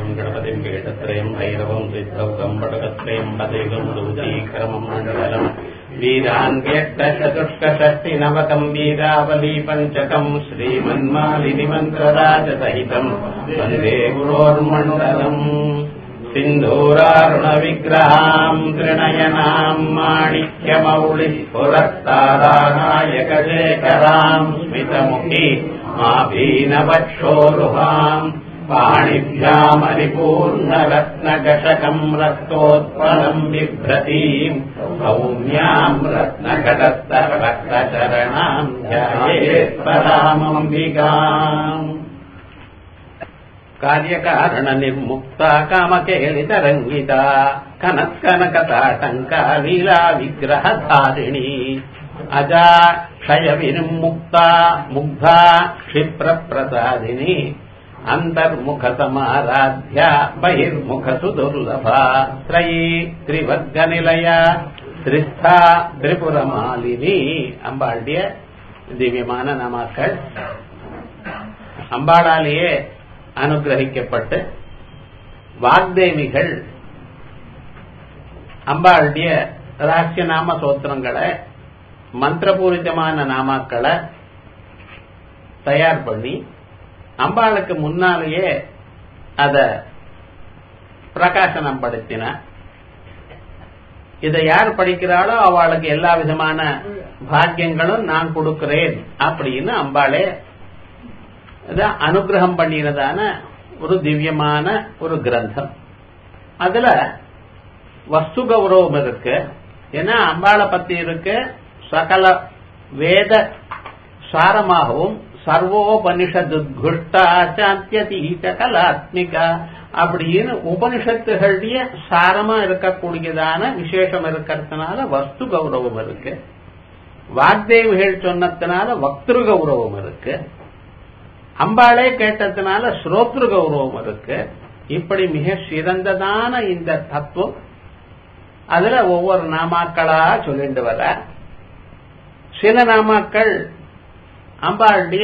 त्रयम् गणपतिम् पीठत्रयम् भैरवम् सिद्धौकम् पटकत्रयम् पदेकम् दूतीक्रमम् मण्डलम् वीरान् व्यक्तचतुष्कषष्टिनवकम् वीरावली पञ्चकम् श्रीमन्मालिनि मन्त्रराजसहितम् वन्दे गुरोर्मण्डलम् सिन्धूरारुणविग्रहाम् त्रिणयनाम् माणिक्यमौलिः पुरस्तारानायकशेखराम् स्मितमुखी माभीनवक्षोरुहाम् पाणिभ्यामरिपूर्णरत्नकषकम् रक्तोत्पलम् बिभ्रतीम् सौम्याम् रत्नकटस्तरक्तचरणाम् ध्यायेत्परामम्बिकाम् कार्यकारणनिर्मुक्ता कामकेलितरङ्गिता कनत्कनकताटङ्का लीला विग्रहधारिणी अजा क्षयविर्मुक्ता मुग्धा क्षिप्रप्रसादिनी अन्तर्मुखसमाराध्या बहिर्मुखसुदुर्लभा त्रयी त्रिवर्गनिलया त्रिस्था திரிபுரமாலினி அம்பாளுடைய திவ்யமான நாமாக்கள் அம்பாளாலேயே அனுகிரகிக்கப்பட்டு வாக்தேவிகள் அம்பாளுடைய ரகசிய நாம சோத்திரங்களை மந்திரபூரிதமான நாமாக்களை தயார் பண்ணி அம்பாளுக்கு முன்னாலேயே அத பிரகாசனம் படுத்தின இதை யார் படிக்கிறாளோ அவளுக்கு எல்லா விதமான பாக்கியங்களும் நான் கொடுக்கிறேன் அப்படின்னு அம்பாளே அனுகிரகம் பண்ணினதான ஒரு திவ்யமான ஒரு கிரந்தம் அதுல வஸ்து கௌரவம் இருக்கு ஏன்னா அம்பாளை பத்தி இருக்கு சகல வேத சாரமாகவும் சர்வோபனிஷத்துஷ்டாச்சாத்தியதீத கலாத்மிகா அப்படின்னு உபனிஷத்துகளுடைய சாரமா இருக்கக்கூடியதான விசேஷம் இருக்கிறதுனால வஸ்து கௌரவம் இருக்கு வாக்தேவிகள் சொன்னதுனால வக்திரு கௌரவம் இருக்கு அம்பாளே கேட்டதுனால ஸ்ரோத்ரு கௌரவம் இருக்கு இப்படி மிக சிறந்ததான இந்த தத்துவம் அதுல ஒவ்வொரு நாமாக்களா சொல்லிட்டு வர சில நாமாக்கள் அம்பாளுடைய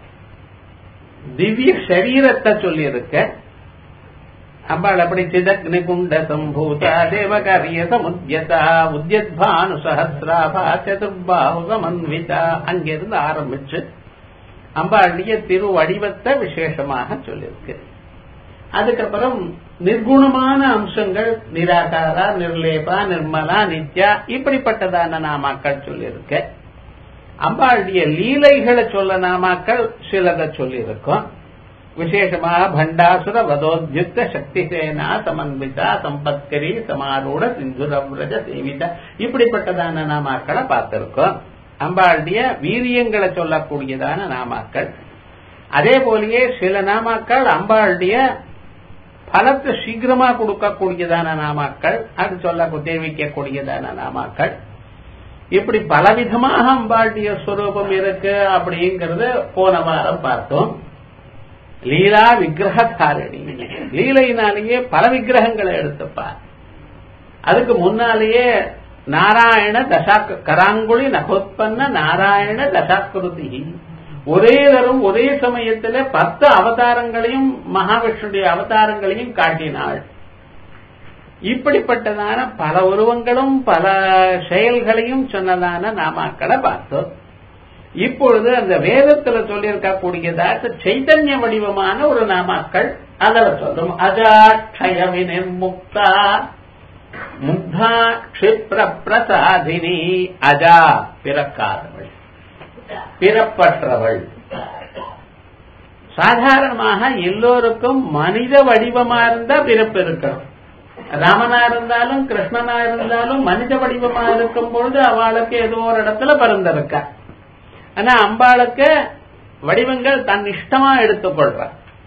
திவ்ய சரீரத்தை சொல்லி இருக்க அம்பாள் அப்படி சிதக்னி குண்ட சம்பூதா தேவகாரிய சமுத்தியதா உத்தியத்பானு சஹசிராபா சதுர்பாஹு சமன்விதா அங்கிருந்து ஆரம்பிச்சு அம்பாளுடைய திரு வடிவத்தை விசேஷமாக சொல்லியிருக்கு அதுக்கப்புறம் நிர்குணமான அம்சங்கள் நிராகாரா நிர்லேபா நிர்மலா நித்யா இப்படிப்பட்டதான நாமாக்கள் சொல்லியிருக்க அம்பாளுடைய லீலைகளை சொல்ல நாமாக்கள் சிலதை சொல்லியிருக்கோம் விசேஷமாக பண்டாசுர வதோத்யுக்த சக்தி சேனா சமன்விதா சம்பத்கரி சமாரூட சிந்துரவ்ரஜ சேவிதா இப்படிப்பட்டதான நாமாக்களை பார்த்திருக்கோம் அம்பாளுடைய வீரியங்களை சொல்லக்கூடியதான நாமாக்கள் அதே போலயே சில நாமாக்கள் அம்பாளுடைய பலத்தை சீக்கிரமா கொடுக்கக்கூடியதான நாமாக்கள் அது சொல்ல தெரிவிக்கக்கூடியதான நாமாக்கள் இப்படி பலவிதமாக அம்பாளுடைய ஸ்வரூபம் இருக்கு அப்படிங்கறது போன வாரம் பார்த்தோம் லீலா விக்கிரகதாரணி லீலையினாலேயே பல விக்கிரகங்களை எடுத்துப்பார் அதுக்கு முன்னாலேயே நாராயண தசா கராங்குழி நகோத்பன்ன நாராயண தசாக்கிருதி ஒரே தரம் ஒரே சமயத்தில் பத்து அவதாரங்களையும் மகாவிஷ்ணுடைய அவதாரங்களையும் காட்டினாள் இப்படிப்பட்டதான பல உருவங்களும் பல செயல்களையும் சொன்னதான நாமாக்களை பார்த்தோம் இப்பொழுது அந்த வேதத்துல சொல்லியிருக்கக்கூடியதாக சைத்தன்ய வடிவமான ஒரு நாமாக்கள் அதில் சொல்லும் அஜாட்சயவி நிர்முக்தா முக்தா கஷிப்ர பிரசாதினி அஜா பிறக்காதவள் பிறப்பற்றவள் சாதாரணமாக எல்லோருக்கும் மனித வடிவமா இருந்தா பிறப்பு இருக்கணும் ராமனா இருந்தாலும் கிருஷ்ணனா இருந்தாலும் மனித வடிவமா இருக்கும் பொழுது அவளுக்கு ஏதோ ஒரு இடத்துல பிறந்திருக்கா ஆனா அம்பாளுக்கு வடிவங்கள் தன் இஷ்டமா எடுத்துக்கொள்ற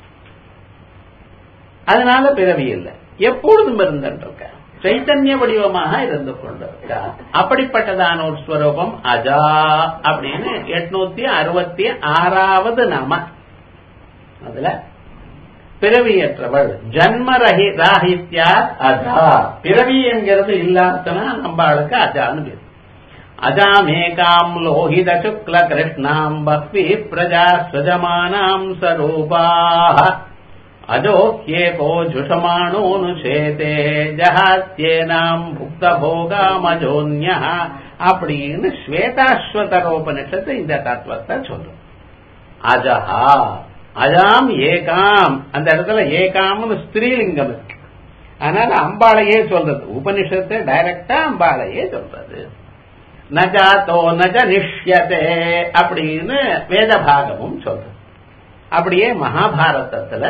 அதனால பிறவி இல்லை எப்பொழுதும் இருந்திருக்க சைத்தன்ய வடிவமாக இருந்து கொண்டிருக்கா அப்படிப்பட்டதான ஒரு ஸ்வரூபம் அஜா அப்படின்னு எட்நூத்தி அறுபத்தி ஆறாவது நாம அதுல பிறவியற்றவள் ஜன்மரஹி ராஹித்யா அஜா பிறவி என்கிறது இல்லாதனா நம்மளுக்கு அஜான்னு பேர் அஜாமேகாம் லோஹித சுக்ல கிருஷ்ணாம் பக்வி பிரஜா சுஜமானாம் சரூபாக அஜோக்கியேகோ ஜுஷமானோனுஷேதே ஜஹாத்தியேனாம் புக்த போகாமஜோன்யா அப்படின்னு ஸ்வேதாஸ்வதரோபனிஷத்து இந்த தத்துவத்தை சொல்லும் அஜஹா அஜாம் ஏகாம் அந்த இடத்துல ஏகாம்னு ஸ்திரீலிங்கம் இருக்கு அதனால அம்பாளையே சொல்றது உபனிஷத்தை டைரக்டா அம்பாளையே சொல்றது நஜாத்தோ நஜ நிஷ்யதே அப்படின்னு வேத பாகமும் சொல்றது அப்படியே மகாபாரதத்துல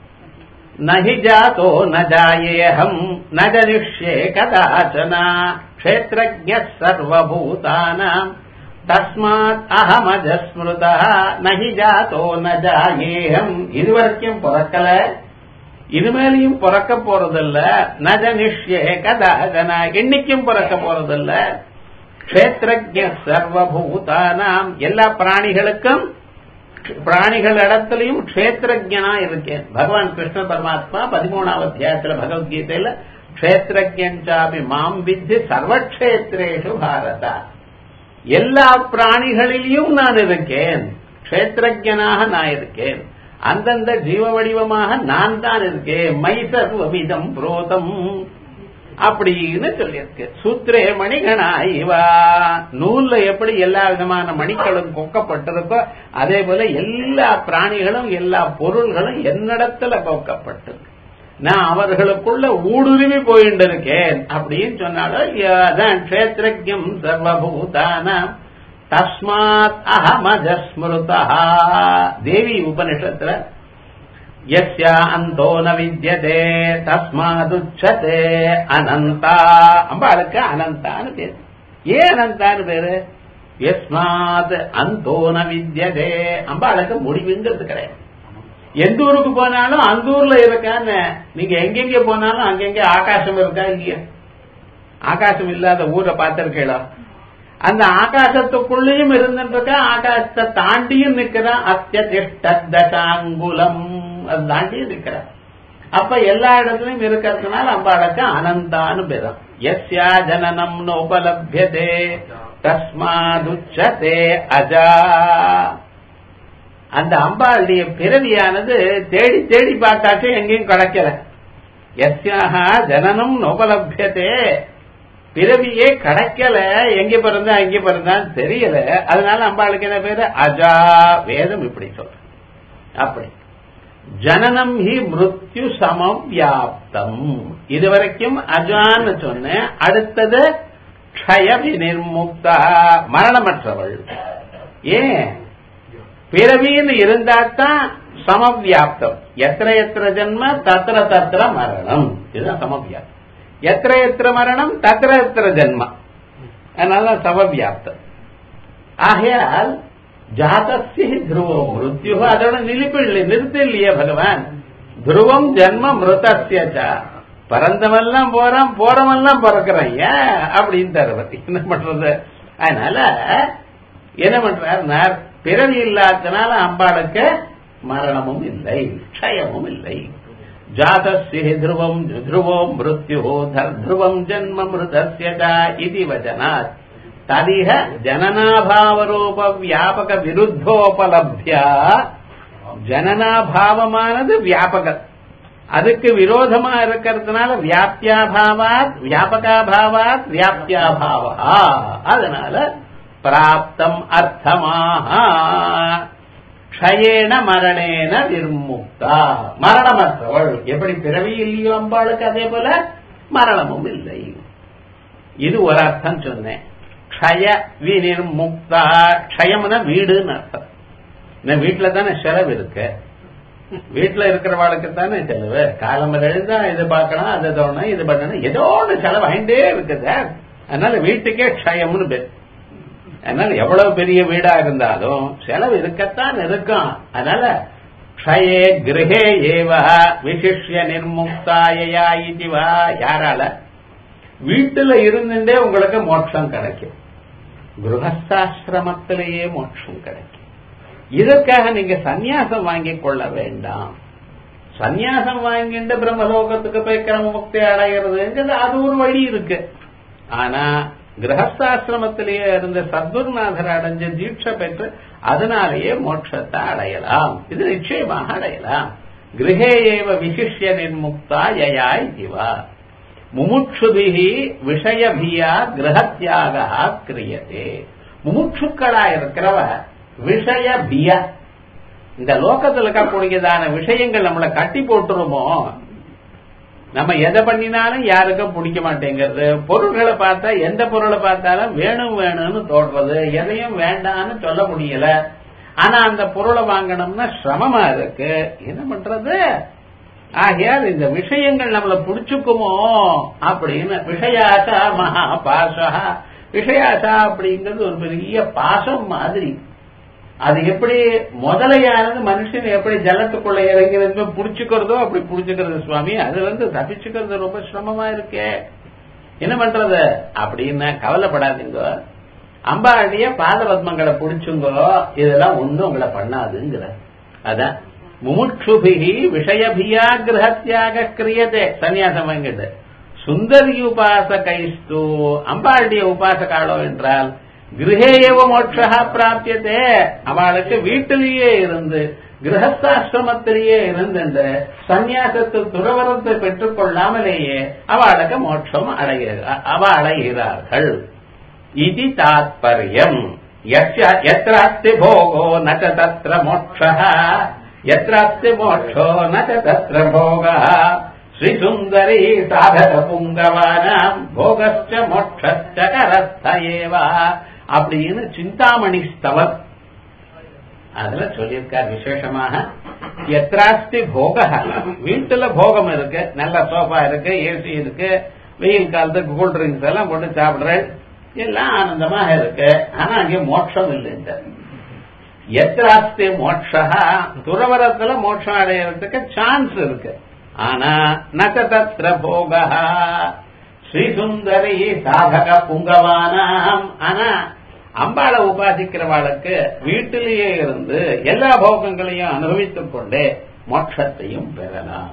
நஹி ஜாத்தோ ந ஜாயேஹம் ந ஜனிஷ்யே கதாச்சனா க்ஷேத்ரஜ சர்வபூதானாம் தஸ்மாத் அகமஜஸ்மிருதா நஹி ஜாத்தோ ந ஜாயேஹம் இதுவரைக்கும் பிறக்கல இனிமேலையும் பிறக்க போறதில்ல நஜ நிஷ்யே கதாச்சனா என்னைக்கும் பிறக்க போறதில்ல க்ஷேத்ரஜ சர்வபூதானாம் எல்லா பிராணிகளுக்கும் பிராணிகள் இடத்துலயும் க்ஷேத்திரஜனா இருக்கேன் பகவான் கிருஷ்ண பரமாத்மா பதிமூணாவது அத்தியாயத்துல பகவத்கீதையில க்ஷேத்திரஜாபி மாம் வித்தி சர்வக்ஷேத்திரேஷு பாரதா எல்லா பிராணிகளிலும் நான் இருக்கேன் க்ஷேத்திரஜனாக நான் இருக்கேன் அந்தந்த ஜீவ வடிவமாக நான் தான் இருக்கேன் மை சர்வவிதம் புரோதம் அப்படின்னு சொல்லியிருக்கு சூத்திரே மணிகணா இவா நூல்ல எப்படி எல்லா விதமான மணிகளும் கொக்கப்பட்டிருக்கோ அதே போல எல்லா பிராணிகளும் எல்லா பொருள்களும் என்னிடத்துல கொக்கப்பட்டிருக்கு நான் அவர்களுக்குள்ள ஊடுருவி போயிட்டு இருக்கேன் அப்படின்னு சொன்னாலும் அதான் கஷேத்திரஜம் சர்வபூதான தஸ்மாத் அகமஜஸ்மிருதா தேவி உபனிஷத்துல யஸ்யா அந்தோ ந வித்யதே தஸ்மாதுச்சதே அனந்தா அம்பாளுக்கு அனந்தான்னு பேரு ஏன் அனந்தான்னு பேரு எஸ்மாத் அந்தோ ந வித்யதே அம்பாளுக்கு முடிவுங்கிறது கிடையாது எந்த ஊருக்கு போனாலும் அந்த ஊர்ல இருக்கான்னு நீங்க எங்கெங்க போனாலும் அங்கெங்க ஆகாசம் இருக்கா இல்லையா ஆகாசம் இல்லாத ஊரை பார்த்திருக்கீங்களா அந்த ஆகாசத்துக்குள்ளேயும் இருந்துட்டு ஆகாசத்தை தாண்டியும் நிக்கிறான் அத்தியதிஷ்டதசாங்குலம் அது தாண்டியும் நிக்கிறான் அப்ப எல்லா இடத்துலயும் இருக்கிறதுனால அம்பாளுக்கு அனந்தான்னு பேரும் எஸ்யா ஜனனம் நோபலபியதே தஸ்மாதுச்சதே அஜா அந்த அம்பாளுடைய பிறவியானது தேடி தேடி பார்த்தாச்சும் எங்கேயும் கிடைக்கல எஸ்யாக ஜனனம் நோபலபியதே பிறவியே கிடைக்கல எங்க பிறந்தா எங்க பிறந்தான்னு தெரியல அதனால அம்பாளுக்கு என்ன பேரு அஜா வேதம் இப்படி சொல்ற அப்படி ஜனனம் ஹி மிருத்யு சமவியாப்தம் இதுவரைக்கும் அஜான்னு சொன்னேன் அடுத்தது க்ஷய வினிர்முக்தா மரணமற்றவள் ஏன் பிறவின்னு இருந்தாத்தான் சமவியாப்தம் எத்திர எத்திர ஜென்ம தத்திர தத்திர மரணம் இதுதான் சமவியாப்தம் எத்திர எத்திர மரணம் தத்திர எத்திர ஜென்ம அதனால சமவியாப்தம் ஆகையால் ஜாதஸ்ய துருவம் மிருத்யு அதோட நிலிப்பில்லை நிறுத்த இல்லையே பகவான் துருவம் ஜென்ம மிருதஸ்ய பறந்தவெல்லாம் போறான் போறவெல்லாம் பிறக்கிறான் ஏன் அப்படின்னு தருவது என்ன பண்றது அதனால என்ன பண்றார் பிறவி இல்லாதனால அம்பாளுக்கு மரணமும் இல்லை க்ஷயமும் இல்லை ஜாதஸ்ய துருவம் துருவம் மிருத்யு துருவம் ஜன்ம மிருதஸ்ய இது வச்சனாத் ததிக ஜனனாபாவரூப வியாபக விருத்தோபலப்தியா ஜனனாபாவமானது வியாபகம் அதுக்கு விரோதமா இருக்கிறதுனால வியாப்தியாபாவாத் வியாபகாபாவாத் வியாப்தியாபாவா அதனால பிராப்தம் அர்த்தமாக க்ஷயேன மரணேன விர்முக்தா மரணமற்றவள் எப்படி பிறவி இல்லையோ அம்பாளுக்கு அதே போல மரணமும் இல்லை இது ஒரு அர்த்தம் சொன்னேன் க்ஷய வினிர்முக்தா க்ஷயம்னா வீடுன்னு அர்த்தம் இந்த வீட்டுல தானே செலவு இருக்கு வீட்டுல இருக்கிறவாளுக்கு தானே செலவு காலம்பர் எழுந்தா இது பார்க்கணும் அதை தோணும் இது பண்ணணும் ஏதோ ஒன்று செலவு ஆயிட்டே இருக்குது அதனால வீட்டுக்கே க்ஷயம்னு பேர் அதனால எவ்வளவு பெரிய வீடா இருந்தாலும் செலவு இருக்கத்தான் இருக்கும் அதனால க்ஷயே கிரகே ஏவா விசிஷ்ய நிர்முக்தாயா இதுவா யாரால வீட்டுல இருந்துட்டே உங்களுக்கு மோட்சம் கிடைக்கும் கிரகஸ்தாசிரமத்திலேயே மோட்சம் கிடைக்கும் இதற்காக நீங்க சந்நியாசம் வாங்கிக் கொள்ள வேண்டாம் சந்நியாசம் வாங்கிட்டு பிரம்மலோகத்துக்கு போய் கிரம முக்தி அடைகிறதுங்கிறது அது ஒரு வழி இருக்கு ஆனா கிரகஸ்தாசிரமத்திலேயே இருந்த சத்குருநாதர் அடைஞ்ச தீட்சை பெற்று அதனாலேயே மோட்சத்தை அடையலாம் இது நிச்சயமாக அடையலாம் கிரகே ஏவ விசிஷ்ய நிர்முக்தா யயா இவா முமுட்சுபிகி விஷயபியா கிரகத்தியாக கிரியதே முமுட்சுக்களா இருக்கிறவ விஷயபிய இந்த லோகத்தில் இருக்கக்கூடியதான விஷயங்கள் நம்மளை கட்டி போட்டுருமோ நம்ம எதை பண்ணினாலும் யாருக்கும் பிடிக்க மாட்டேங்கிறது பொருள்களை பார்த்தா எந்த பொருளை பார்த்தாலும் வேணும் வேணும்னு தோடுறது எதையும் வேண்டாம்னு சொல்ல முடியல ஆனா அந்த பொருளை வாங்கணும்னா சிரமமா இருக்கு என்ன பண்றது ஆகையால் இந்த விஷயங்கள் நம்மள பிடிச்சுக்குமோ அப்படின்னு விஷயாசா மகா பாசா விஷயாசா அப்படிங்கிறது ஒரு பெரிய பாசம் மாதிரி அது எப்படி முதலையானது மனுஷன் எப்படி ஜலத்துக்குள்ள இறங்கிறது புடிச்சுக்கிறதோ அப்படி புடிச்சுக்கிறது சுவாமி அது வந்து தப்பிச்சுக்கிறது ரொம்ப சிரமமா இருக்கே என்ன பண்றது அப்படின்னு கவலைப்படாதீங்க அம்பாடிய பாத பத்மங்களை புடிச்சுங்கோ இதெல்லாம் ஒண்ணும் உங்களை பண்ணாதுங்கிற அதான் முமுட்சுபிகி விஷயபியா கிரகத்தியாக கிரியதே சன்னியாசம் வாங்கிட்டு சுந்தரி உபாசகைஸ்து அம்பாளுடைய உபாசகாலோ என்றால் கிரகேயவ மோட்சா பிராப்தியதே அவளுக்கு வீட்டிலேயே இருந்து கிரகஸ்தாசிரமத்திலேயே இருந்து இந்த சந்நியாசத்து துறவரத்தை பெற்றுக் கொள்ளாமலேயே அவளுக்கு மோட்சம் அடைய அவ அடைகிறார்கள் இது தாத்பரியம் எத்திராஸ்தி போகோ ந தத்திர மோட்ச எத்திராஸ்தி மோட்சோ ந தத்திர போக ஸ்ரீசுந்தரி சாதக புங்கவானாம் போகஸ்ட மோட்சஸ்ட கரஸ்த ஏவா அப்படின்னு சிந்தாமணி ஸ்தவர் அதுல சொல்லியிருக்கார் விசேஷமாக எத்திராஸ்தி போக வீட்டுல போகம் இருக்கு நல்ல சோஃபா இருக்கு ஏசி இருக்கு வெயில் காலத்துக்கு கூல் ட்ரிங்க்ஸ் எல்லாம் போட்டு சாப்பிடுறேன் எல்லாம் ஆனந்தமாக இருக்கு ஆனா அங்கே மோட்சம் இல்லைங்க எத்திராஸ்தி மோட்சா துறவரத்துல மோட்சம் அடையறதுக்கு சான்ஸ் இருக்கு ஆனா நக தத்திர போக ஸ்ரீசுந்தரி சாதக புங்கவானாம் ஆனா அம்பாளை உபாசிக்கிறவாளுக்கு வீட்டிலேயே இருந்து எல்லா போகங்களையும் அனுபவித்துக் கொண்டே மோட்சத்தையும் பெறலாம்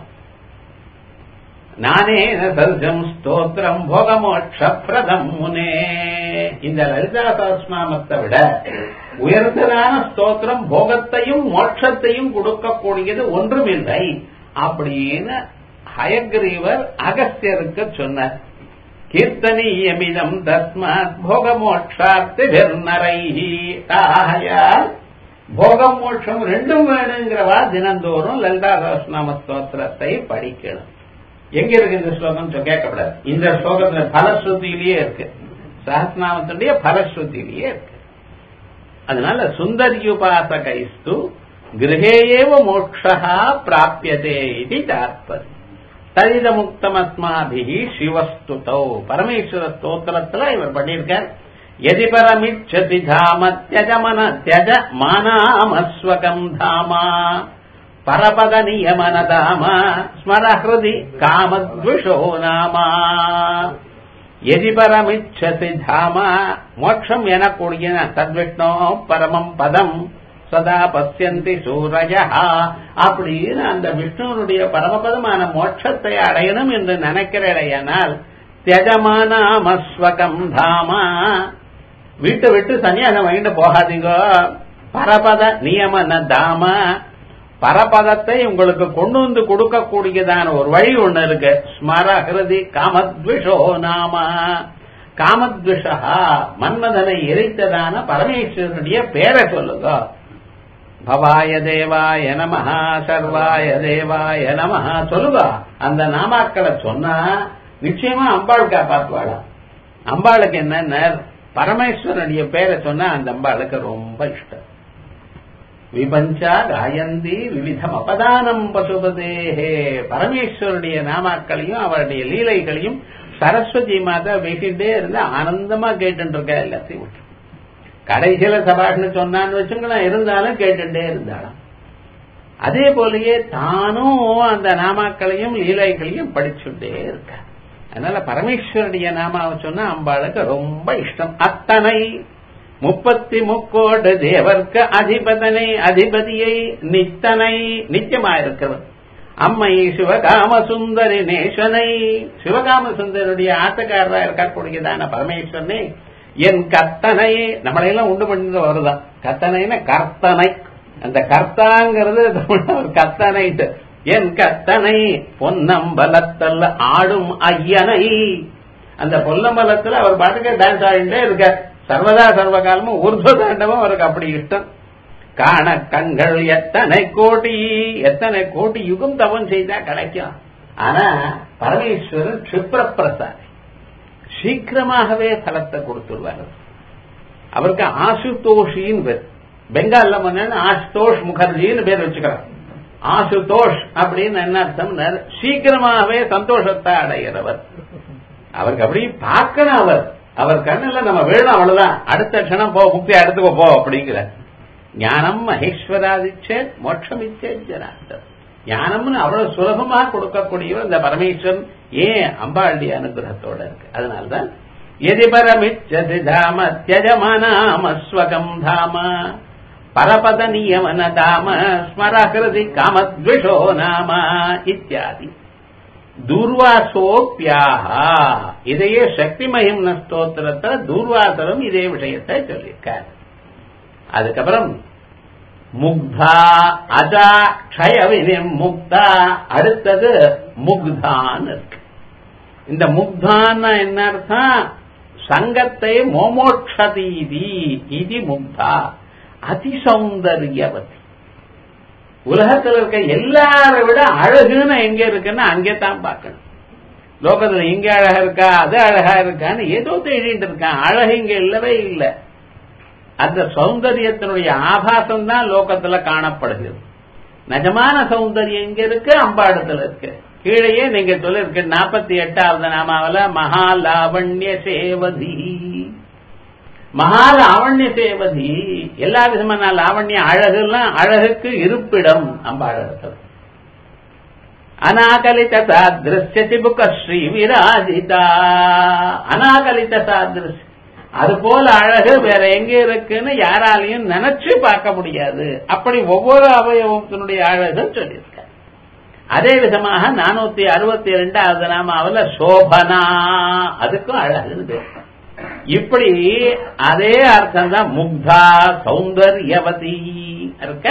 நானே சர்ஜம் ஸ்தோத்திரம் போகமோட்ச பிரதம் முனே இந்த லலிதா சஹஸ்நாமத்தை விட உயர்ந்ததான ஸ்தோத்திரம் போகத்தையும் மோட்சத்தையும் கொடுக்கக்கூடியது ஒன்றுமில்லை அப்படின்னு ஹயக்ரீவர் அகஸ்தியருக்கு சொன்னார் கீர்த்தனீயமிதம் தஸ்மாத் போகமோட்சார்த்திபிர்நரைஹி ஆகையால் போகம் மோட்சம் ரெண்டும் வேணுங்கிறவா தினந்தோறும் லலிதா சஹஸ்நாம ஸ்தோத்திரத்தை படிக்கணும் எங்க இருக்கு இந்த ஸ்லோகம் கேட்கப்படாது இந்த ஸ்லோகத்துல பலஸ்ருதியிலேயே இருக்கு சஹஸ்நாமத்துடைய பலஸ்ருதியிலேயே இருக்கு அதனால சுந்தரியுபாசகைஸ்து கிரகேயேவ மோட்சா பிராபியதே இது தாற்பயம் தரித முக்தமஸ்மாபிகி சிவஸ்துதௌ பரமேஸ்வர ஸ்தோத்திரத்துல இவர் பண்ணியிருக்கார் எதி பரமிச்சதி தாம தியஜமன தியஜ மானாமஸ்வகம் தாமா பரபத நியமன தாம ஸ்மரஹிருதி காமத்விஷோ நாமா எதி பரமிச்சதி தாம மோட்சம் எனக்கூடிய தத்விஷ்ணோ பரமம் பதம் சதா பசியந்தி சூரய அப்படின்னு அந்த விஷ்ணுவனுடைய பரமபதமான மோட்சத்தை அடையணும் என்று நினைக்கிறேனால் தியஜமானாமஸ்வகம் தாமா வீட்டை விட்டு சன்னியாசம் வாங்கிட்டு போகாதீங்க பரபத நியமன தாம பரபதத்தை உங்களுக்கு கொண்டு வந்து கொடுக்கக்கூடியதான ஒரு வழி ஒண்ணு இருக்கு ஸ்மரஹிருதி காமத்விஷோ நாம காமத்விஷா மன்மதனை எரித்ததான பரமேஸ்வரனுடைய பேரை சொல்லுங்க பவாய தேவாய நமஹா சர்வாய தேவாய நமஹா சொல்லுங்க அந்த நாமாக்களை சொன்னா நிச்சயமா அம்பாள் காப்பாற்றுவாளா அம்பாளுக்கு என்னன்னா பரமேஸ்வரனுடைய பேரை சொன்னா அந்த அம்பாளுக்கு ரொம்ப இஷ்டம் விபஞ்சா காயந்தி விவிதம் அபதானம் பசுபதேஹே பரமேஸ்வருடைய நாமாக்களையும் அவருடைய லீலைகளையும் சரஸ்வதி மாதா பேசிட்டே இருந்து ஆனந்தமா கேட்டு இருக்க எல்லாத்தையும் விட்டு கடைசியில சபாஷ்னு சொன்னான்னு வச்சுங்களேன் இருந்தாலும் கேட்டுட்டே இருந்தாலும் அதே போலயே தானும் அந்த நாமாக்களையும் லீலைகளையும் படிச்சுட்டே இருக்க அதனால பரமேஸ்வருடைய நாமாவை சொன்னா அம்பாளுக்கு ரொம்ப இஷ்டம் அத்தனை முப்பத்தி முக்கோடு தேவர்க்கு அதிபதனை அதிபதியை நித்தனை நித்தியமா இருக்கிறது அம்மை சிவகாம சுந்தரி நேசனை சிவகாம சுந்தருடைய ஆட்டக்காரரா இருக்கக்கூடியதான பரமேஸ்வரனை என் கர்த்தனை நம்மளையெல்லாம் உண்டு பண்ணி வருதான் கர்த்தனைன்னா கர்த்தனை அந்த கர்த்தாங்கிறது கர்த்தனைட்டு என் கத்தனை பொன்னம்பலத்தல் ஆடும் ஐயனை அந்த பொன்னம்பலத்துல அவர் பாட்டுக்கு டான்ஸ் ஆடிட்டே இருக்க சர்வதா சர்வகாலமும் ஊர்துவ தாண்டவம் அவருக்கு அப்படி இஷ்டம் காண கண்கள் எத்தனை கோடி எத்தனை கோடி யுகம் தவம் செய்தா கிடைக்கும் ஆனா பரமேஸ்வரன் கஷிப்ரப்பிரசாதி சீக்கிரமாகவே பலத்தை கொடுத்துருவார் அவருக்கு ஆசுதோஷின்னு பேர் பெங்கால்ல பண்ண ஆசுதோஷ் முகர்ஜின்னு பேர் வச்சுக்கிறார் ஆசுதோஷ் அப்படின்னு என்ன அர்த்தம் சீக்கிரமாகவே சந்தோஷத்தை அடைகிறவர் அவருக்கு அப்படி பார்க்கணும் அவர் அவர் கண்ணுல நம்ம வேணும் அவ்வளவுதான் அடுத்த க்ஷணம் போ முக்தி அடுத்துக்கோ போ அப்படிங்கிற ஞானம் மகேஸ்வராதிச்சே மோட்சம் இச்சே ஜனார்த்தம் ஞானம்னு அவ்வளவு சுலபமா கொடுக்கக்கூடியவர் இந்த பரமேஸ்வரன் ஏன் அம்பாளுடைய அனுகிரகத்தோட இருக்கு அதனால்தான் எதி பரமிச்சதி தாம தியஜமானாமஸ்வகம் தாம பரபத நியமன தாம ஸ்மரகிருதி காமத்விஷோ நாம இத்தியாதி துர்வாசோப்பியாக இதையே சக்தி மகிம்ன ஸ்தோத்திரத்துல துர்வாசரும் இதே விஷயத்தை சொல்லியிருக்கார் அதுக்கப்புறம் முக்தா அஜா க்ஷய முக்தா அடுத்தது முக்தான் இருக்கு இந்த முக்தான்னா என்ன அர்த்தம் சங்கத்தை மோமோட்சதீதி இது முக்தா அதிசௌந்தரியவதி உலகத்தில் இருக்க எல்லாரை விட அழகுன்னு எங்க இருக்குன்னா அங்கே தான் பார்க்கணும் லோகத்துல இங்க அழகா இருக்கா அது அழகா இருக்கான்னு ஏதோ தேடிட்டு இருக்கான் அழகு இங்க இல்லவே இல்லை அந்த சௌந்தரியத்தினுடைய ஆபாசம் தான் லோகத்துல காணப்படுகிறது நிஜமான சௌந்தரியம் இங்க இருக்கு அம்பாடத்துல இருக்கு கீழேயே நீங்க சொல்லிருக்க நாற்பத்தி எட்டாவது நாமாவில மகாலாவண்ய சேவதி மகாலாவண்ய சேவதி எல்லா விதமான லாவண்ய அழகுலாம் அழகுக்கு இருப்பிடம் அம்பாடத்துல அநாகலித சாதிருஷ்ய திபுக ஸ்ரீ விராஜிதா அநாகலித சாதிருஷ்ய அது போல அழகு வேற எங்க இருக்குன்னு யாராலையும் நினைச்சு பார்க்க முடியாது அப்படி ஒவ்வொரு அவயவத்தினுடைய அழகு சொல்லியிருக்க அதே விதமாக நானூத்தி அறுபத்தி ரெண்டாவது நாமாவில் சோபனா அதுக்கும் அழகுன்னு பேர் இப்படி அதே அர்த்தம் தான் முக்தா சௌந்தர்யவதி இருக்க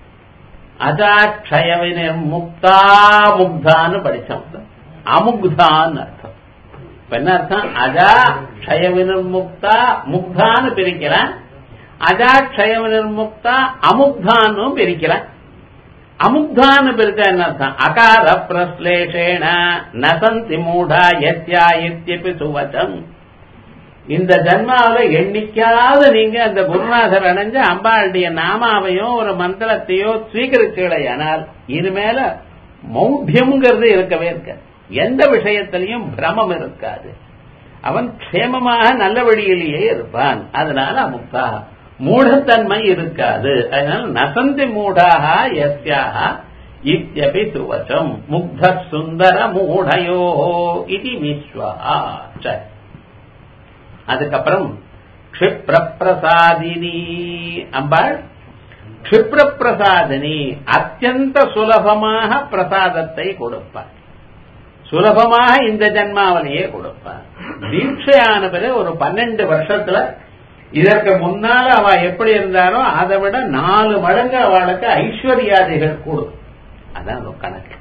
அஜாட்சயவின முக்தா முக்தான்னு படிச்சோம் அமுக்தான்னு அர்த்தம் இப்ப என்ன அர்த்தம் அஜா க்ஷய வினிர்முக்தா முக்தான்னு பிரிக்கிறேன் அஜா க்ஷய வினிர்முக்தா அமுக்தான்னு பிரிக்கிறேன் அமுக்தான்னு பிரிச்சா என்ன அர்த்தம் அகார பிரஸ்லேஷேண நசந்தி மூடா எத்யா எத்யபி சுவச்சம் இந்த ஜன்மாவில எண்ணிக்காத நீங்க அந்த குருநாதர் அடைஞ்ச அம்பாளுடைய நாமாவையும் ஒரு மந்திரத்தையோ ஸ்வீகரிச்சுடையானால் இனிமேல மௌಢ்யம்ங்கிறது இருக்கவே இருக்க எந்த விஷயத்திலையும் பிரமம் இருக்காது அவன் க்ஷேமமாக நல்ல வழியிலேயே இருப்பான் அதனால அமுக்தா மூடத்தன்மை இருக்காது அதனால நசந்தி மூடாக எஸ்யாக இத்தியபி சுவச்சம் முக்த சுந்தர மூடையோ இது விஸ்வா சரி அதுக்கப்புறம் க்ஷிப்ரப்பிரசாதினி அம்பாள் க்ஷிப்ரப்பிரசாதினி அத்தியந்த சுலபமாக பிரசாதத்தை கொடுப்பார் சுலபமாக இந்த ஜன்மாவிலேயே கொடுப்பார் தீட்சையான பிறகு ஒரு பன்னெண்டு வருஷத்துல இதற்கு முன்னால அவ எப்படி இருந்தாரோ அதை விட நாலு மடங்கு அவளுக்கு ஐஸ்வர்யாதிகள் கூடும் அதான் கணக்கு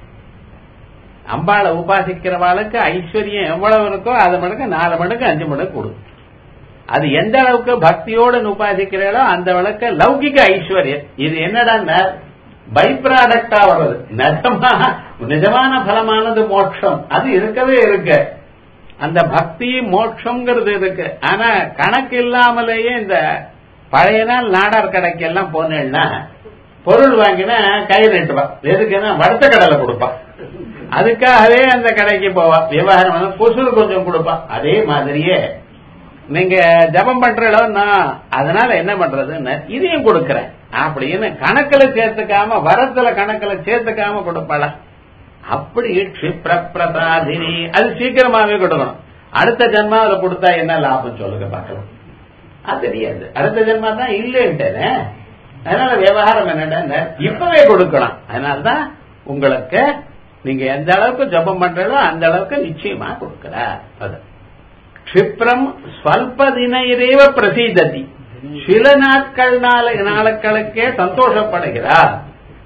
அம்பாளை உபாசிக்கிறவாளுக்கு ஐஸ்வர்யம் எவ்வளவு இருக்கோ அது மடங்கு நாலு மடங்கு அஞ்சு மடங்கு கொடுக்கும் அது எந்த அளவுக்கு பக்தியோடு உபாசிக்கிறாளோ அந்த அளவுக்கு லௌகிக ஐஸ்வர்யம் இது என்னடா பை ப்ராடக்டா வர்றது நிஜமா நிஜமான பலமானது மோட்சம் அது இருக்கவே இருக்கு அந்த பக்தி மோட்சம்ங்கிறது இருக்கு ஆனா கணக்கு இல்லாமலேயே இந்த பழைய நாள் நாடார் கடைக்கு எல்லாம் போனேன்னா பொருள் வாங்கினா கை நீட்டுவா எதுக்குன்னா வடுத்த கடலை கொடுப்பா அதுக்காகவே அந்த கடைக்கு போவா விவகாரம் புசுறு கொஞ்சம் கொடுப்பா அதே மாதிரியே நீங்க ஜபம் பண்றோம்னா அதனால என்ன பண்றதுன்னு இதையும் கொடுக்கறேன் அப்படின்னு கணக்குல சேர்த்துக்காம வரத்துல கணக்குல சேர்த்துக்காம கொடுப்பாள அப்படி க்ஷிப்ரப்பிரசாதினி அது சீக்கிரமாவே கொடுக்கணும் அடுத்த ஜென்மாவில கொடுத்தா என்ன லாபம் சொல்லுங்க பார்க்கலாம் அது தெரியாது அடுத்த ஜென்மா தான் இல்லைன்ட்டேனே அதனால விவகாரம் என்னடா இப்பவே கொடுக்கலாம் அதனால்தான் உங்களுக்கு நீங்க எந்த அளவுக்கு ஜபம் பண்றதோ அந்த அளவுக்கு நிச்சயமா கொடுக்கிறார் அது க்ஷிப்ரம் ஸ்வல்ப தினையிலேவ பிரசீததி சில நாட்கள் நாளுக்களுக்கே சந்தோஷப்படுகிறார்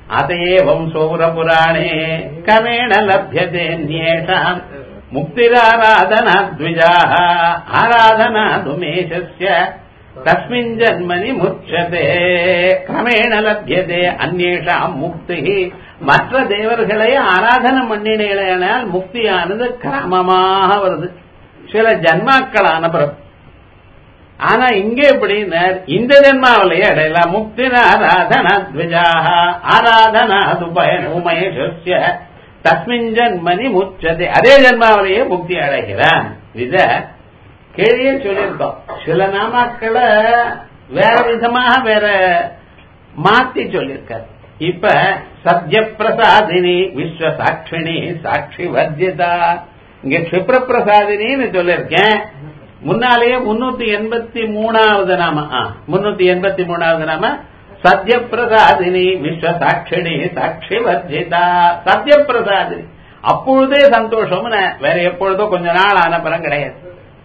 அதையேவம் சௌரபுராணே கமேண லப்யதேன்யேஷாம் முக்திராராதனாத்விஜாः ஆராதனாதுமேஷஸ்ய தஸ்மின் ஜன்மனி முச்சதே கிரமேண லப்யதே அந்நேஷாம் முக்தி மற்ற தேவர்களை ஆராதனை பண்ணினால் முக்தியானது கிரமமாக வருது சில ஜன்மாக்களான பிறகு ஆனா இங்க எப்படின்னா இந்த ஜென்மாவிலேயே அடையலாம் முக்தி ஆராதனாத்விஜாக ஆராதனாதுபயன் உமேஷஸ்ய தஸ்மின் ஜன்மனி முச்சதே அதே ஜென்மாவிலேயே முக்தி அடைகிறான் இத கீழே சொல்லியிருக்கோம் சில நாமாக்களை வேற விதமாக வேற மாத்தி சொல்லியிருக்காரு இப்ப சத்ய பிரசாதினி விஸ்வ சாட்சிணி சாட்சி வர்ஜிதா இங்க கஷிப்ர பிரசாதினின்னு சொல்லியிருக்கேன் முன்னாலேயே முன்னூத்தி எண்பத்தி மூணாவது நாம முன்னூத்தி எண்பத்தி மூணாவது நாம சத்ய பிரசாதினி விஸ்வ சாட்சிணி சாட்சி வர்ஜிதா சத்ய பிரசாதினி அப்பொழுதே சந்தோஷம் வேற எப்பொழுதோ கொஞ்ச நாள் ஆனப்பறம் கிடையாது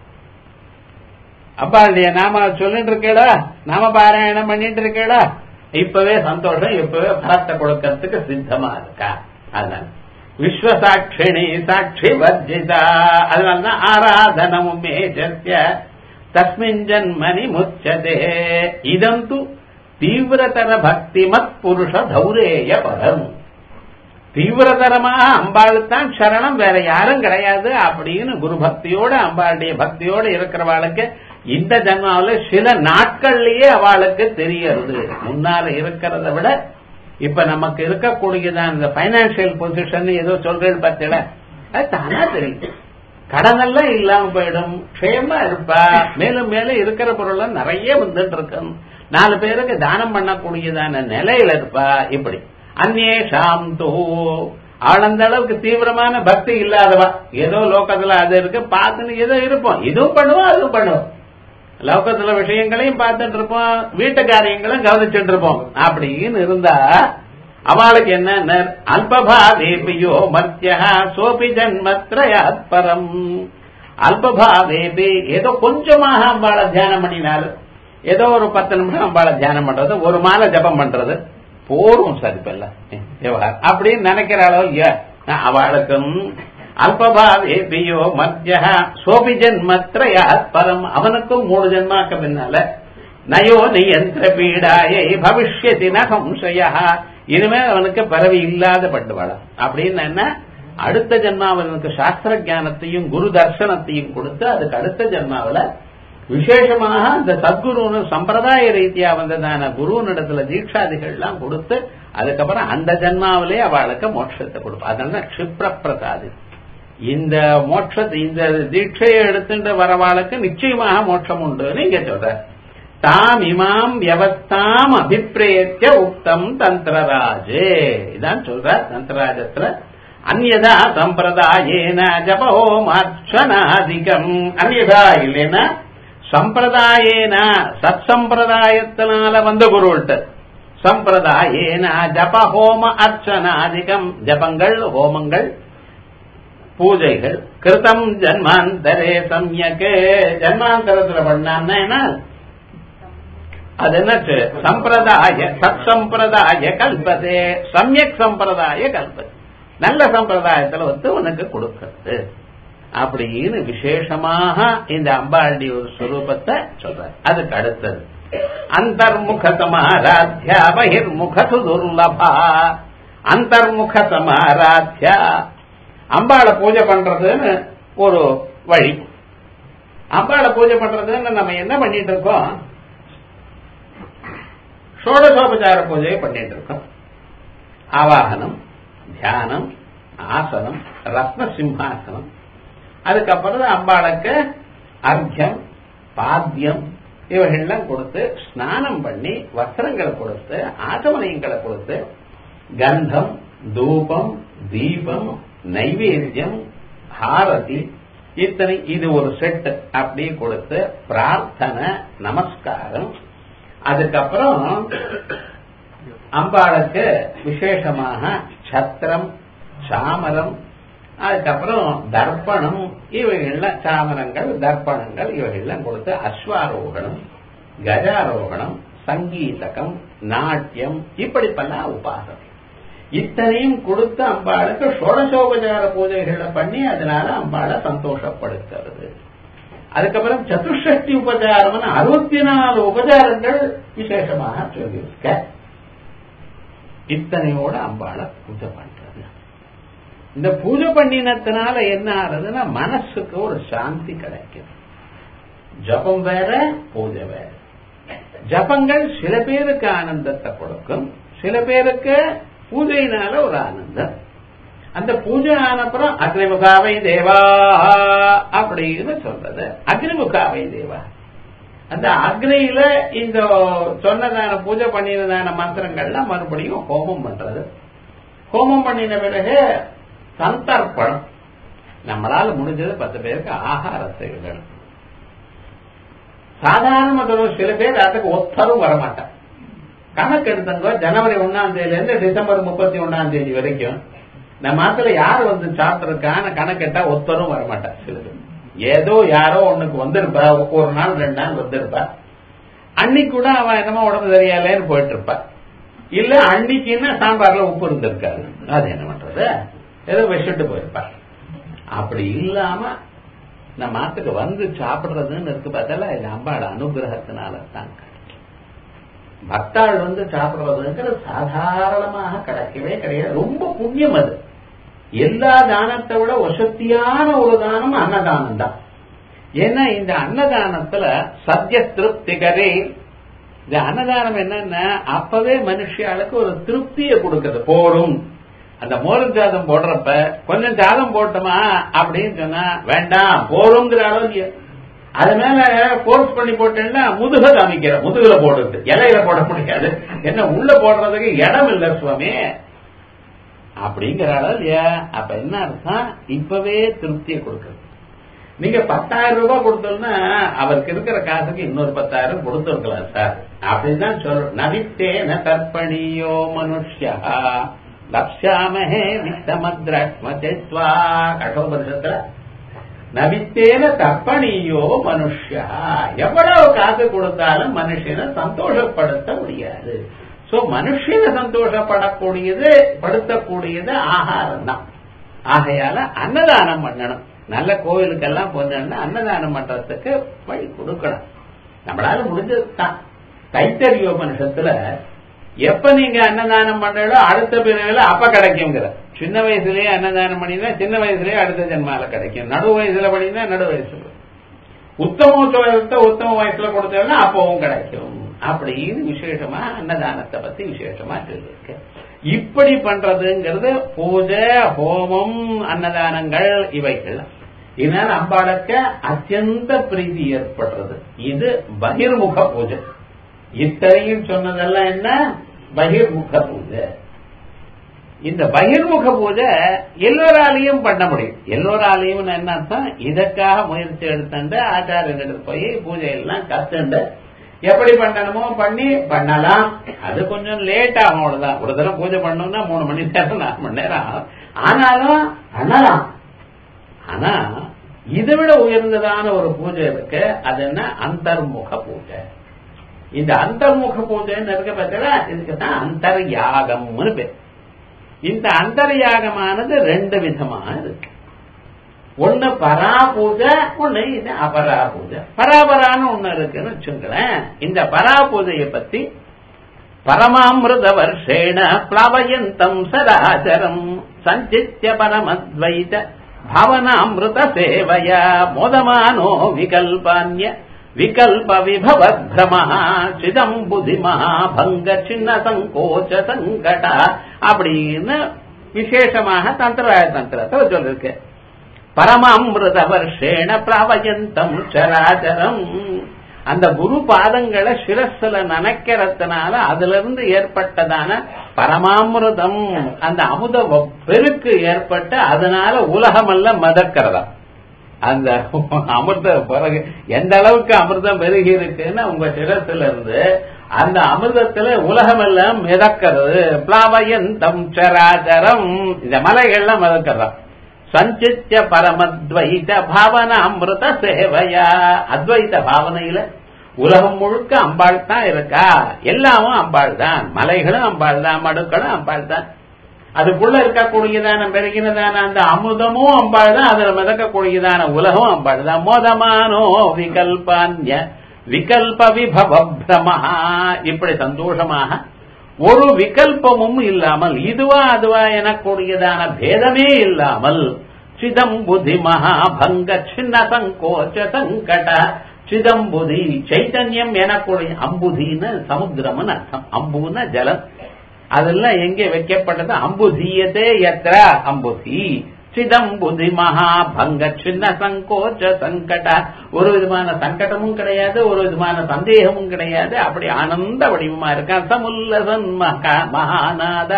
அப்பா இல்லையா நாம சொல்லிட்டு இருக்கேடா நாம பாராயணம் பண்ணிட்டு இருக்கேடா இப்பவே சந்தோஷம் இப்பவே பலத்தை கொடுக்கறதுக்கு சித்தமா இருக்கா அதனால விஸ்வசாட்சிணி சாட்சி வர்ஜிதா அதனால்தான் ஆராதனமும் மேஜஸ்ய தஸ்மின் ஜன்மனி முச்சதே இதந்து தீவிரதர பக்திமத் புருஷ தௌரேய பதம் தீவிரதரமாக அம்பாள் தான் சரணம் வேற யாரும் கிடையாது அப்படின்னு குரு பக்தியோட அம்பாளுடைய பக்தியோட இருக்கிறவாளுக்கு இந்த ஜன்மாவில சில நாட்கள்லயே அவளுக்கு தெரியறது முன்னால இருக்கிறத விட இப்ப நமக்கு இருக்கக்கூடியதான் இந்த பைனான்சியல் பொசிஷன் ஏதோ சொல்றேன் பார்த்தீங்களா அது தானா தெரியும் கடன் எல்லாம் இல்லாம போயிடும் க்ஷேமா இருப்பா மேலும் மேலும் இருக்கிற பொருள் நிறைய வந்துட்டு இருக்கும் நாலு பேருக்கு தானம் பண்ணக்கூடியதான நிலையில இருப்பா இப்படி அந்நேஷாம் தோ அவள் அந்த அளவுக்கு தீவிரமான பக்தி இல்லாதவா ஏதோ லோகத்துல அது இருக்கு பார்த்துன்னு ஏதோ இருப்போம் இதுவும் பண்ணுவோம் அதுவும் பண்ணுவோம் லோகத்துல விஷயங்களையும் பார்த்துட்டு இருப்போம் வீட்டு காரியங்களும் கவனிச்சுட்டு இருப்போம் அப்படின்னு இருந்தா அவளுக்கு என்ன அல்பபாவேபியோ மத்தியா சோபி ஜன்மத்ரயாத் பரம் அல்பபாவேபி ஏதோ கொஞ்சமாக அம்பாளை தியானம் பண்ணினாலும் ஏதோ ஒரு பத்து நிமிஷம் அம்பாளை தியானம் பண்றது ஒரு மாலை ஜபம் பண்றது போரும் சார் இப்ப எல்லாம் விவகாரம் அப்படின்னு நினைக்கிற அளவு இல்லையா அவளுக்கும் அல்பபாவேபியோ மத்திய சோபி ஜன்மத்ரயாத் பரம் அவனுக்கும் மூணு ஜென்மாக்க பின்னால நயோ நியந்திர பீடாயை பவிஷ்யதி ந சம்சய இனிமேல் அவனுக்கு பரவி இல்லாத பட்டுவாளம் அப்படின்னு என்ன அடுத்த ஜென்மாவனுக்கு சாஸ்திர ஜானத்தையும் குரு தர்சனத்தையும் கொடுத்து அதுக்கு அடுத்த ஜென்மாவில விசேஷமாக அந்த சத்குருன்னு சம்பிரதாய ரீதியா வந்ததான குருவனிடத்துல தீட்சாதிகள் எல்லாம் கொடுத்து அதுக்கப்புறம் அந்த ஜென்மாவிலே அவளுக்கு மோட்சத்தை கொடுப்பா அதனால கஷிப்ர பிரசாதி இந்த மோட்சத்தை இந்த தீட்சையை எடுத்துட்டு வரவாளுக்கு நிச்சயமாக மோட்சம் உண்டுன்னு இங்க சொல்ற தாம் இமாம் வியவஸ்தாம் அபிப்பிரேத்திய உக்தம் தந்திரராஜே இதான் சொல்ற தந்திரராஜத்துல அந்யதா சம்பிரதாயேன ஜபஹோமார்ச்சனாதிகம் அந்யதா இல்லைன்னா சம்பிரதாயேன சத் சம்பிரதாயத்தினால வந்த குருள்கிட்ட சம்பிரதாயேன ஜபஹோம அர்ச்சனாதிகம் ஜபங்கள் ஹோமங்கள் பூஜைகள் கிருதம் ஜன்மாந்தரே சம்யக்கு ஜன்மாந்தரத்துல பண்ணான்னா என்ன அது என்னாச்சு சம்பிரதாய சத் சம்பிரதாய கல்பதே சமயக் சம்பிரதாய கல்பது நல்ல சம்பிரதாயத்துல வந்து உனக்கு கொடுக்கிறது அப்படின்னு விசேஷமாக இந்த அம்பாளுடைய ஒரு ஸ்வரூபத்தை சொல்ற அதுக்கு அடுத்தது அந்தர்முக சமாராத்யா பகிர்முக சுதுர்லபா அந்தர்முக சமாராத்யா அம்பாளை பூஜை பண்றதுன்னு ஒரு வழி அம்பாளை பூஜை பண்றதுன்னு நம்ம என்ன பண்ணிட்டு இருக்கோம் ஷோடசோபச்சார பூஜையை பண்ணிட்டு இருக்கோம் ஆவாகனம் தியானம் ஆசனம் ரத்ன சிம்ஹாசனம் அதுக்கப்புறம் அம்பாளுக்கு அர்க்கியம் பாத்தியம் இவைகள்லாம் கொடுத்து ஸ்நானம் பண்ணி வஸ்திரங்களை கொடுத்து ஆசமனியங்களை கொடுத்து கந்தம் தூபம் தீபம் நைவேத்தியம் ஹாரதி இத்தனை இது ஒரு செட் அப்படி கொடுத்து பிரார்த்தனை நமஸ்காரம் அதுக்கப்புறம் அம்பாளுக்கு விசேஷமாக சத்திரம் சாமரம் அதுக்கப்புறம் தர்ப்பணம் இவைகள்லாம் சாமரங்கள் தர்ப்பணங்கள் இவைகள்லாம் கொடுத்து அஸ்வாரோகணம் கஜாரோகணம் சங்கீதகம் நாட்டியம் இப்படி பல உபாசனம் இத்தனையும் கொடுத்து அம்பாளுக்கு ஷோடசோபச்சார பூஜைகளை பண்ணி அதனால அம்பாளை சந்தோஷப்படுத்துறது அதுக்கப்புறம் சதுஷ்டி உபச்சாரம் அறுபத்தி நாலு உபச்சாரங்கள் விசேஷமாக சொல்லியிருக்க இத்தனையோட அம்பாளை பூஜை பண்றது இந்த பூஜை பண்ணினத்தினால என்ன ஆகுதுன்னா மனசுக்கு ஒரு சாந்தி கிடைக்கும் ஜபம் வேற பூஜை வேற ஜபங்கள் சில பேருக்கு ஆனந்தத்தை கொடுக்கும் சில பேருக்கு பூஜையினால ஒரு ஆனந்தம் அந்த பூஜை ஆனப்புறம் அக்னிமுகாவை தேவா அப்படின்னு சொல்றது அக்னிமுகாவை தேவா அந்த அக்னியில இந்த சொன்னதான பூஜை பண்ணினதான மந்திரங்கள்லாம் மறுபடியும் ஹோமம் பண்றது ஹோமம் பண்ணின பிறகு சந்தர்ப்பணம் நம்மளால முடிஞ்சது பத்து பேருக்கு ஆகாரத்தை விடணும் சாதாரண சில பேர் அதுக்கு ஒத்தரும் வரமாட்டாங்க கணக்கு எடுத்தங்க ஜனவரி ஒன்னாம் தேதியில இருந்து டிசம்பர் முப்பத்தி ஒன்னாம் தேதி வரைக்கும் நம்ம மாத்திர யார் வந்து சாப்பிட்டிருக்கான கணக்கெட்டா ஒத்தரும் வரமாட்டா சில பேர் ஏதோ யாரோ ஒண்ணுக்கு வந்திருப்பா ஒரு நாள் ரெண்டு நாள் வந்திருப்பா அன்னைக்கு கூட அவன் என்னமோ உடம்பு சரியாலேன்னு போயிட்டு இருப்பா இல்ல அன்னைக்குன்னா சாம்பார்ல உப்பு இருந்திருக்காது அது என்ன பண்றது ஏதோ வச்சுட்டு போயிருப்பா அப்படி இல்லாம நம்ம மாத்துக்கு வந்து சாப்பிடுறதுன்னு இருக்கு பார்த்தால இது அம்பாட அனுகிரகத்தினால தான் பக்தாள் வந்து சாப்பிடுறதுங்கிறது சாதாரணமாக கிடைக்கவே கிடையாது ரொம்ப புண்ணியம் அது எல்லா தானத்தை விட வசத்தியான ஒரு தானம் அன்னதானம் தான் ஏன்னா இந்த அன்னதானத்துல சத்திய திருப்திகரே இந்த அன்னதானம் என்னன்னா அப்பவே மனுஷியாளுக்கு ஒரு திருப்தியை கொடுக்குது போரும் அந்த மோரும் சாதம் போடுறப்ப கொஞ்சம் சாதம் போட்டோமா அப்படின்னு சொன்னா வேண்டாம் போருங்கிற அளவு அது மேல போர்ஸ் பண்ணி போட்டேன்னா முதுக காமிக்கிற முதுகுல போடுறது இலையில போட முடியாது என்ன உள்ள போடுறதுக்கு இடம் இல்ல சுவாமி அப்படிங்கிற அளவு அப்ப என்ன அர்த்தம் இப்பவே திருப்தியை கொடுக்குறது நீங்க பத்தாயிரம் ரூபாய் கொடுத்தோம்னா அவருக்கு இருக்கிற காசுக்கு இன்னொரு பத்தாயிரம் கொடுத்துருக்கலாம் சார் அப்படிதான் சொல்றோம் நவித்தேன கற்பணியோ மனுஷா லப்ஷாமஹே வித்தமத்ரஸ்மச்சேத்வா கட்டோபனிஷத்துல நவித்தேன தர்ப்பணியோ மனுஷா எவ்வளவு காசு கொடுத்தாலும் மனுஷனை சந்தோஷப்படுத்த முடியாது சோ மனுஷனை சந்தோஷப்படக்கூடியது படுத்தக்கூடியது ஆகாரம் தான் ஆகையால அன்னதானம் பண்ணணும் நல்ல கோவிலுக்கெல்லாம் போனா அன்னதானம் பண்றதுக்கு வழி கொடுக்கணும் நம்மளால முடிஞ்சது தான் தைத்தரியோபனிஷத்துல எப்ப நீங்க அன்னதானம் பண்றீங்களோ அடுத்த பிறவில அப்ப கிடைக்குங்கிற சின்ன வயசுலயே அன்னதானம் பண்ணினா சின்ன வயசுலயே அடுத்த ஜென்மால கிடைக்கும் நடு வயசுல பண்ணினா நடு வயசுல உத்தமோத்சவத்தை உத்தம வயசுல கொடுத்தோம்னா அப்பவும் கிடைக்கும் அப்படின்னு விசேஷமா அன்னதானத்தை பத்தி விசேஷமா சொல்லியிருக்கு இப்படி பண்றதுங்கிறது பூஜை ஹோமம் அன்னதானங்கள் இவைகள் இதனால அம்பாளுக்கு அத்தியந்த பிரீதி ஏற்படுறது இது பகிர்முக பூஜை இத்தனையும் சொன்னதெல்லாம் என்ன பகிர்முக பூஜை இந்த பகிர்முக பூஜை எல்லோராலையும் பண்ண முடியும் எல்லோராலையும் என்ன அர்த்தம் இதற்காக முயற்சி எடுத்துட்டு ஆச்சாரியர்கள் போய் பூஜை எல்லாம் கத்துண்டு எப்படி பண்ணணுமோ பண்ணி பண்ணலாம் அது கொஞ்சம் லேட் ஆகும் அவ்வளவுதான் ஒரு தடவை பூஜை பண்ணணும்னா மூணு மணி நேரம் நாலு மணி நேரம் ஆகும் ஆனாலும் பண்ணலாம் ஆனா இதை விட உயர்ந்ததான ஒரு பூஜை இருக்கு அது என்ன அந்தர்முக பூஜை இந்த அந்தர்முக பூஜைன்னு இருக்க பார்த்தா இதுக்கு தான் அந்தர்யாகம்னு பேர் இந்த அந்தர்யாகமானது ரெண்டு விதமா இருக்கு ஒன்னு பரா பூஜை ஒன்னு இது அபரா பூஜை பராபரான்னு ஒண்ணு இருக்குன்னு வச்சுங்களேன் இந்த பரா பூஜையை பத்தி பரமாமிருத வருஷேண பிளவயந்தம் சராச்சரம் சஞ்சித்ய பரமத்வைத பாவனாமிருத சேவையா மோதமானோ விகல்பான்ய விகல்ப விபவத் பிரமஹா சிதம் புதிமஹா பங்க சின்ன சங்கோச்ச சங்கட அப்படின்னு விசேஷமாக தந்திர தந்திரத்தை சொல்லிருக்கு பரமாமிருத வருஷேண பிராவயந்தம் சராச்சரம் அந்த குரு பாதங்களை சிரஸ்ல நனைக்கிறதுனால அதுல இருந்து ஏற்பட்டதான பரமாமிருதம் அந்த அமுத பெருக்கு ஏற்பட்டு அதனால உலகமெல்லாம் மதக்கிறதா அந்த அமிர்த பிறகு எந்த அளவுக்கு அமிர்தம் பெருகி இருக்குன்னு உங்க சிரத்துல இருந்து அந்த அமிர்தத்துல உலகம் எல்லாம் மிதக்கிறது பிளாவயந்தம் சராச்சரம் இந்த மலைகள்லாம் மிதக்கிறதா சஞ்சித்ய பரமத்வைத பாவன அமிர்த சேவையா அத்வைத பாவனையில உலகம் முழுக்க அம்பாள் தான் இருக்கா எல்லாமும் அம்பாள் தான் மலைகளும் அம்பாள் தான் மடுக்களும் அம்பாள் தான் அதுக்குள்ள இருக்கக்கூடியதான பெருகினதான அந்த அமுதமும் அம்பாள் தான் அதுல மிதக்கக்கூடியதான உலகம் அம்பாள் தான் மோதமானோ விகல்பான்ய விகல்ப விபவ பிரமஹா இப்படி சந்தோஷமாக ஒரு விகல்பமும் இல்லாமல் இதுவா அதுவா எனக்கூடியதான பேதமே இல்லாமல் சிதம்புதி மகாபங்க சின்ன சங்கோச்ச சங்கட சிதம்புதி சைத்தன்யம் எனக்கூடிய அம்புதின்னு சமுத்திரம்னு அர்த்தம் அம்புன ஜலம் அதெல்லாம் எங்கே வைக்கப்பட்டது அம்புதீயதே எத்திர அம்புதி சிதம்புதி மகாபங்க சின்ன சங்கோச்ச சங்கட ஒரு விதமான சங்கடமும் கிடையாது ஒரு விதமான சந்தேகமும் கிடையாது அப்படி ஆனந்த வடிவமா இருக்கான் சமுல்லசன் மகா மகாநாத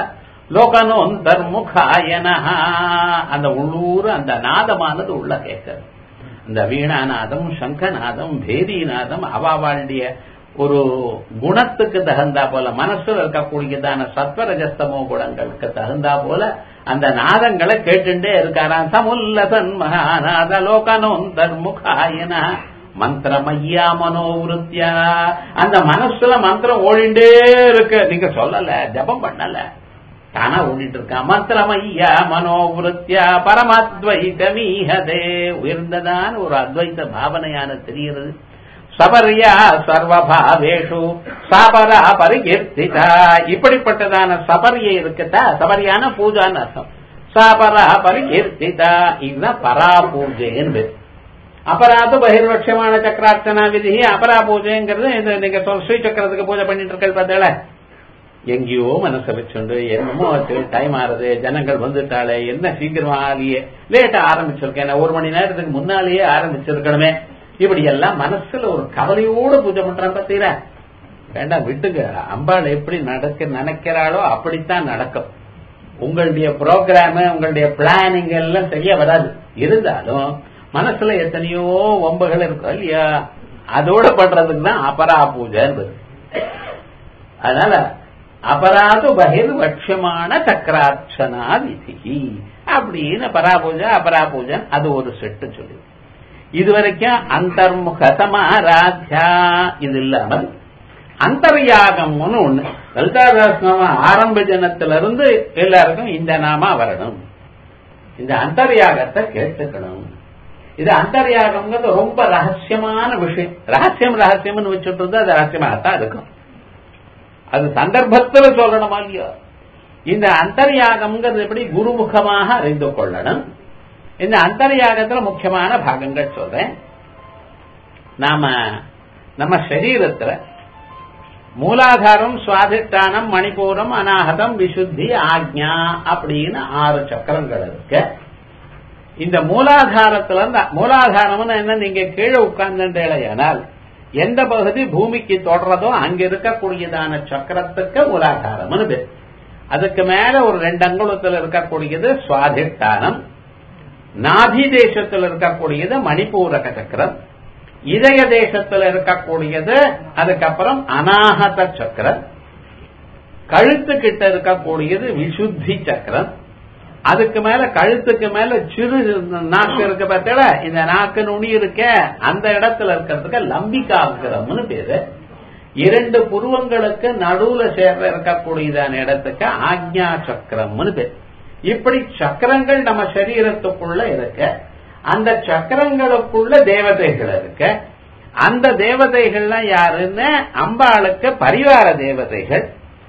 லோகனோந்தர்முகாயனா அந்த உள்ளூர் அந்த நாதமானது உள்ள கேட்கிறது இந்த வீணாநாதம் சங்கநாதம் பேரிநாதம் அவாவாளுடைய ஒரு குணத்துக்கு தகுந்தா போல மனசுல இருக்கக்கூடியதான சத்வரஜஸ்தமோ குணங்களுக்கு தகுந்தா போல அந்த நாதங்களை கேட்டுட்டே இருக்காராம் சமுல்லசன் மகாநாத லோகனோந்தர்முகாயன மந்திரமையா மனோவிருத்தியா அந்த மனசுல மந்திரம் ஓடிண்டே இருக்கு நீங்க சொல்லல ஜபம் பண்ணல தானா ஓடிட்டு இருக்கா மந்திரமையா மனோவிருத்தியா பரமாத்வைதமீஹதே உயர்ந்ததான ஒரு அத்வைத பாவனையான தெரிகிறது சபரியா சர்வபாவேஷு சாபரா பரிகீர்த்திதா இப்படிப்பட்டதான சபரியை இருக்கட்டா சபரியான பூஜான்னு அர்த்தம் சாபரா பரிகீர்த்திதா இதுதான் பரா பூஜைன்னு அபராது பகிர்வட்சமான சக்கரார்த்தனா விதி அபரா பூஜைங்கிறது இது நீங்க ஸ்ரீ சக்கரத்துக்கு பூஜை பண்ணிட்டு இருக்க பார்த்தல எங்கேயோ மனசை வச்சுண்டு என்னமோ டைம் ஆறுது ஜனங்கள் வந்துட்டாலே என்ன சீக்கிரமா ஆகியே லேட்டா ஆரம்பிச்சிருக்கேன் ஒரு மணி நேரத்துக்கு முன்னாலேயே ஆரம்பிச்சிருக்கணுமே இப்படி எல்லாம் மனசுல ஒரு கவலையோடு பூஜை பண்றான் பத்தீரா வேண்டாம் விட்டுங்க அம்பாள் எப்படி நடக்க நினைக்கிறாளோ அப்படித்தான் நடக்கும் உங்களுடைய ப்ரோக்ராம் உங்களுடைய பிளானிங் எல்லாம் சரியா வராது இருந்தாலும் மனசுல எத்தனையோ ஒம்புகள் இருக்கும் இல்லையா அதோட பண்றதுக்கு தான் அபரா பூஜை அதனால அபராது பகிர்வட்சமான சக்கரார்ச்சனா விதி அப்படின்னு பராபூஜை அபராபூஜை அது ஒரு செட்டு சொல்லி இது வரைக்கும் அந்தர்முக சமாராத்யா இது இல்லாமல் அந்தர்யாகம்னு ஒண்ணு லலிதாதாஸ் நாம ஆரம்ப ஜனத்திலிருந்து எல்லாருக்கும் இந்த நாமா வரணும் இந்த அந்தர்யாகத்தை கேட்டுக்கணும் இது அந்தர்யாகம்ங்கிறது ரொம்ப ரகசியமான விஷயம் ரகசியம் ரகசியம்னு வச்சுட்டு இருந்தா அது ரகசியமாகத்தான் இருக்கும் அது சந்தர்ப்பத்தில் சொல்லணுமா இல்லையோ இந்த அந்தர்யாகம்ங்கிறது எப்படி குருமுகமாக அறிந்து கொள்ளணும் இந்த அந்தர்யாகத்துல முக்கியமான பாகங்கள் சொல்றேன் நாம நம்ம சரீரத்துல மூலாதாரம் சுவாதிஷ்டானம் மணிப்பூரம் அநாகதம் விசுத்தி ஆக்ஞா அப்படின்னு ஆறு சக்கரங்கள் இருக்கு இந்த மூலாதாரத்துல இருந்து மூலாதாரம்னு என்ன நீங்க கீழே உட்கார்ந்துட்டேனால் எந்த பகுதி பூமிக்கு தொடர்றதோ அங்க இருக்கக்கூடியதான சக்கரத்துக்கு மூலாதாரம்னு பேர் அதுக்கு மேல ஒரு ரெண்டு அங்குலத்தில் இருக்கக்கூடியது சுவாதிஷ்டானம் நாபி தேசத்தில் இருக்கக்கூடியது மணிப்பூரக சக்கரம் இதய தேசத்தில் இருக்கக்கூடியது அதுக்கப்புறம் அநாகத சக்கரம் கழுத்து கிட்ட இருக்கக்கூடியது விசுத்தி சக்கரம் அதுக்கு மேல கழுத்துக்கு மேல சிறு நாக்கு இருக்கு பார்த்தல இந்த நாக்கு நுனி இருக்க அந்த இடத்துல இருக்கிறதுக்கு லம்பிகாகிரம்னு பேரு இரண்டு புருவங்களுக்கு நடுவுல சேர்ற இருக்கக்கூடியதான இடத்துக்கு ஆக்ஞா சக்கரம்னு பேர் இப்படி சக்கரங்கள் நம்ம சரீரத்துக்குள்ள இருக்க அந்த சக்கரங்களுக்குள்ள தேவதைகள் இருக்க அந்த தேவதைகள்லாம் யாருன்னு அம்பாளுக்கு பரிவார தேவதைகள்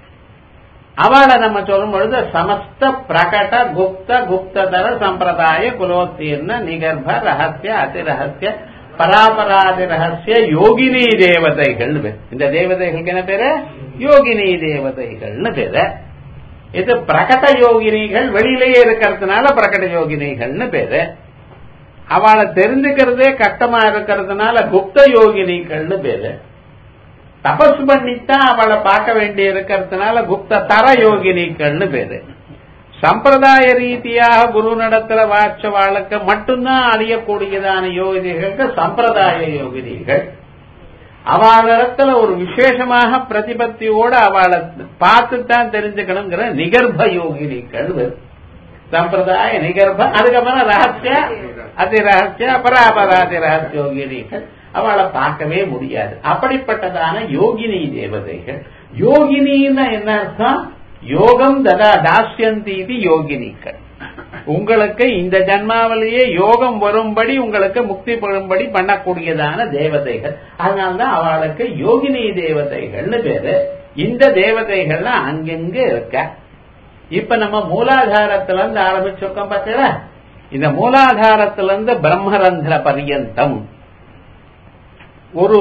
அவளை நம்ம சொல்லும் பொழுது சமஸ்த பிரகட குப்த குப்ததர சம்பிரதாய குலோத்தீர்ண நிகர்ப ரகசிய அதிரகசிய பராபராதி ரகசிய யோகினி தேவதைகள் இந்த தேவதைகளுக்கு என்ன பேரு யோகினி தேவதைகள்னு பேரு இது பிரகட யோகினிகள் வெளியிலேயே இருக்கிறதுனால பிரகட யோகினிகள்னு பேரு அவளை தெரிஞ்சுக்கிறதே கஷ்டமா இருக்கிறதுனால குப்த யோகினிகள்னு பேரு தபஸ் பண்ணித்தான் அவளை பார்க்க வேண்டி இருக்கிறதுனால குப்த தர யோகினிகள்னு பேரு சம்பிரதாய ரீதியாக குரு நடத்துல வாட்சவாளுக்கு மட்டும்தான் அறியக்கூடியதான யோகினிகளுக்கு சம்பிரதாய யோகினிகள் அவளிடத்துல ஒரு விசேஷமாக பிரதிபத்தியோட அவளை பார்த்துத்தான் தெரிஞ்சுக்கணுங்கிற நிகர்ப யோகினிகள் சம்பிரதாய நிகர்ப அதுக்கப்புறம் ரகசிய அதி ரகசிய அபராபராதி ரகசிய யோகினிகள் அவளை பார்க்கவே முடியாது அப்படிப்பட்டதான யோகினி தேவதைகள் யோகினின்னா என்ன அர்த்தம் யோகம் ததா தாஸ்யந்தீதி யோகினிக்கள் உங்களுக்கு இந்த ஜன்மாவிலேயே யோகம் வரும்படி உங்களுக்கு முக்தி பெறும்படி பண்ணக்கூடியதான தேவதைகள் அதனால்தான் அவளுக்கு யோகினி தேவதைகள்னு பேரு இந்த தேவதைகள்ல அங்கங்க இருக்க இப்ப நம்ம மூலாதாரத்துல இருந்து ஆரம்பிச்சிருக்கோம் பார்த்தீங்களா இந்த மூலாதாரத்துல இருந்து பிரம்மரந்திர பரியந்தம் ஒரு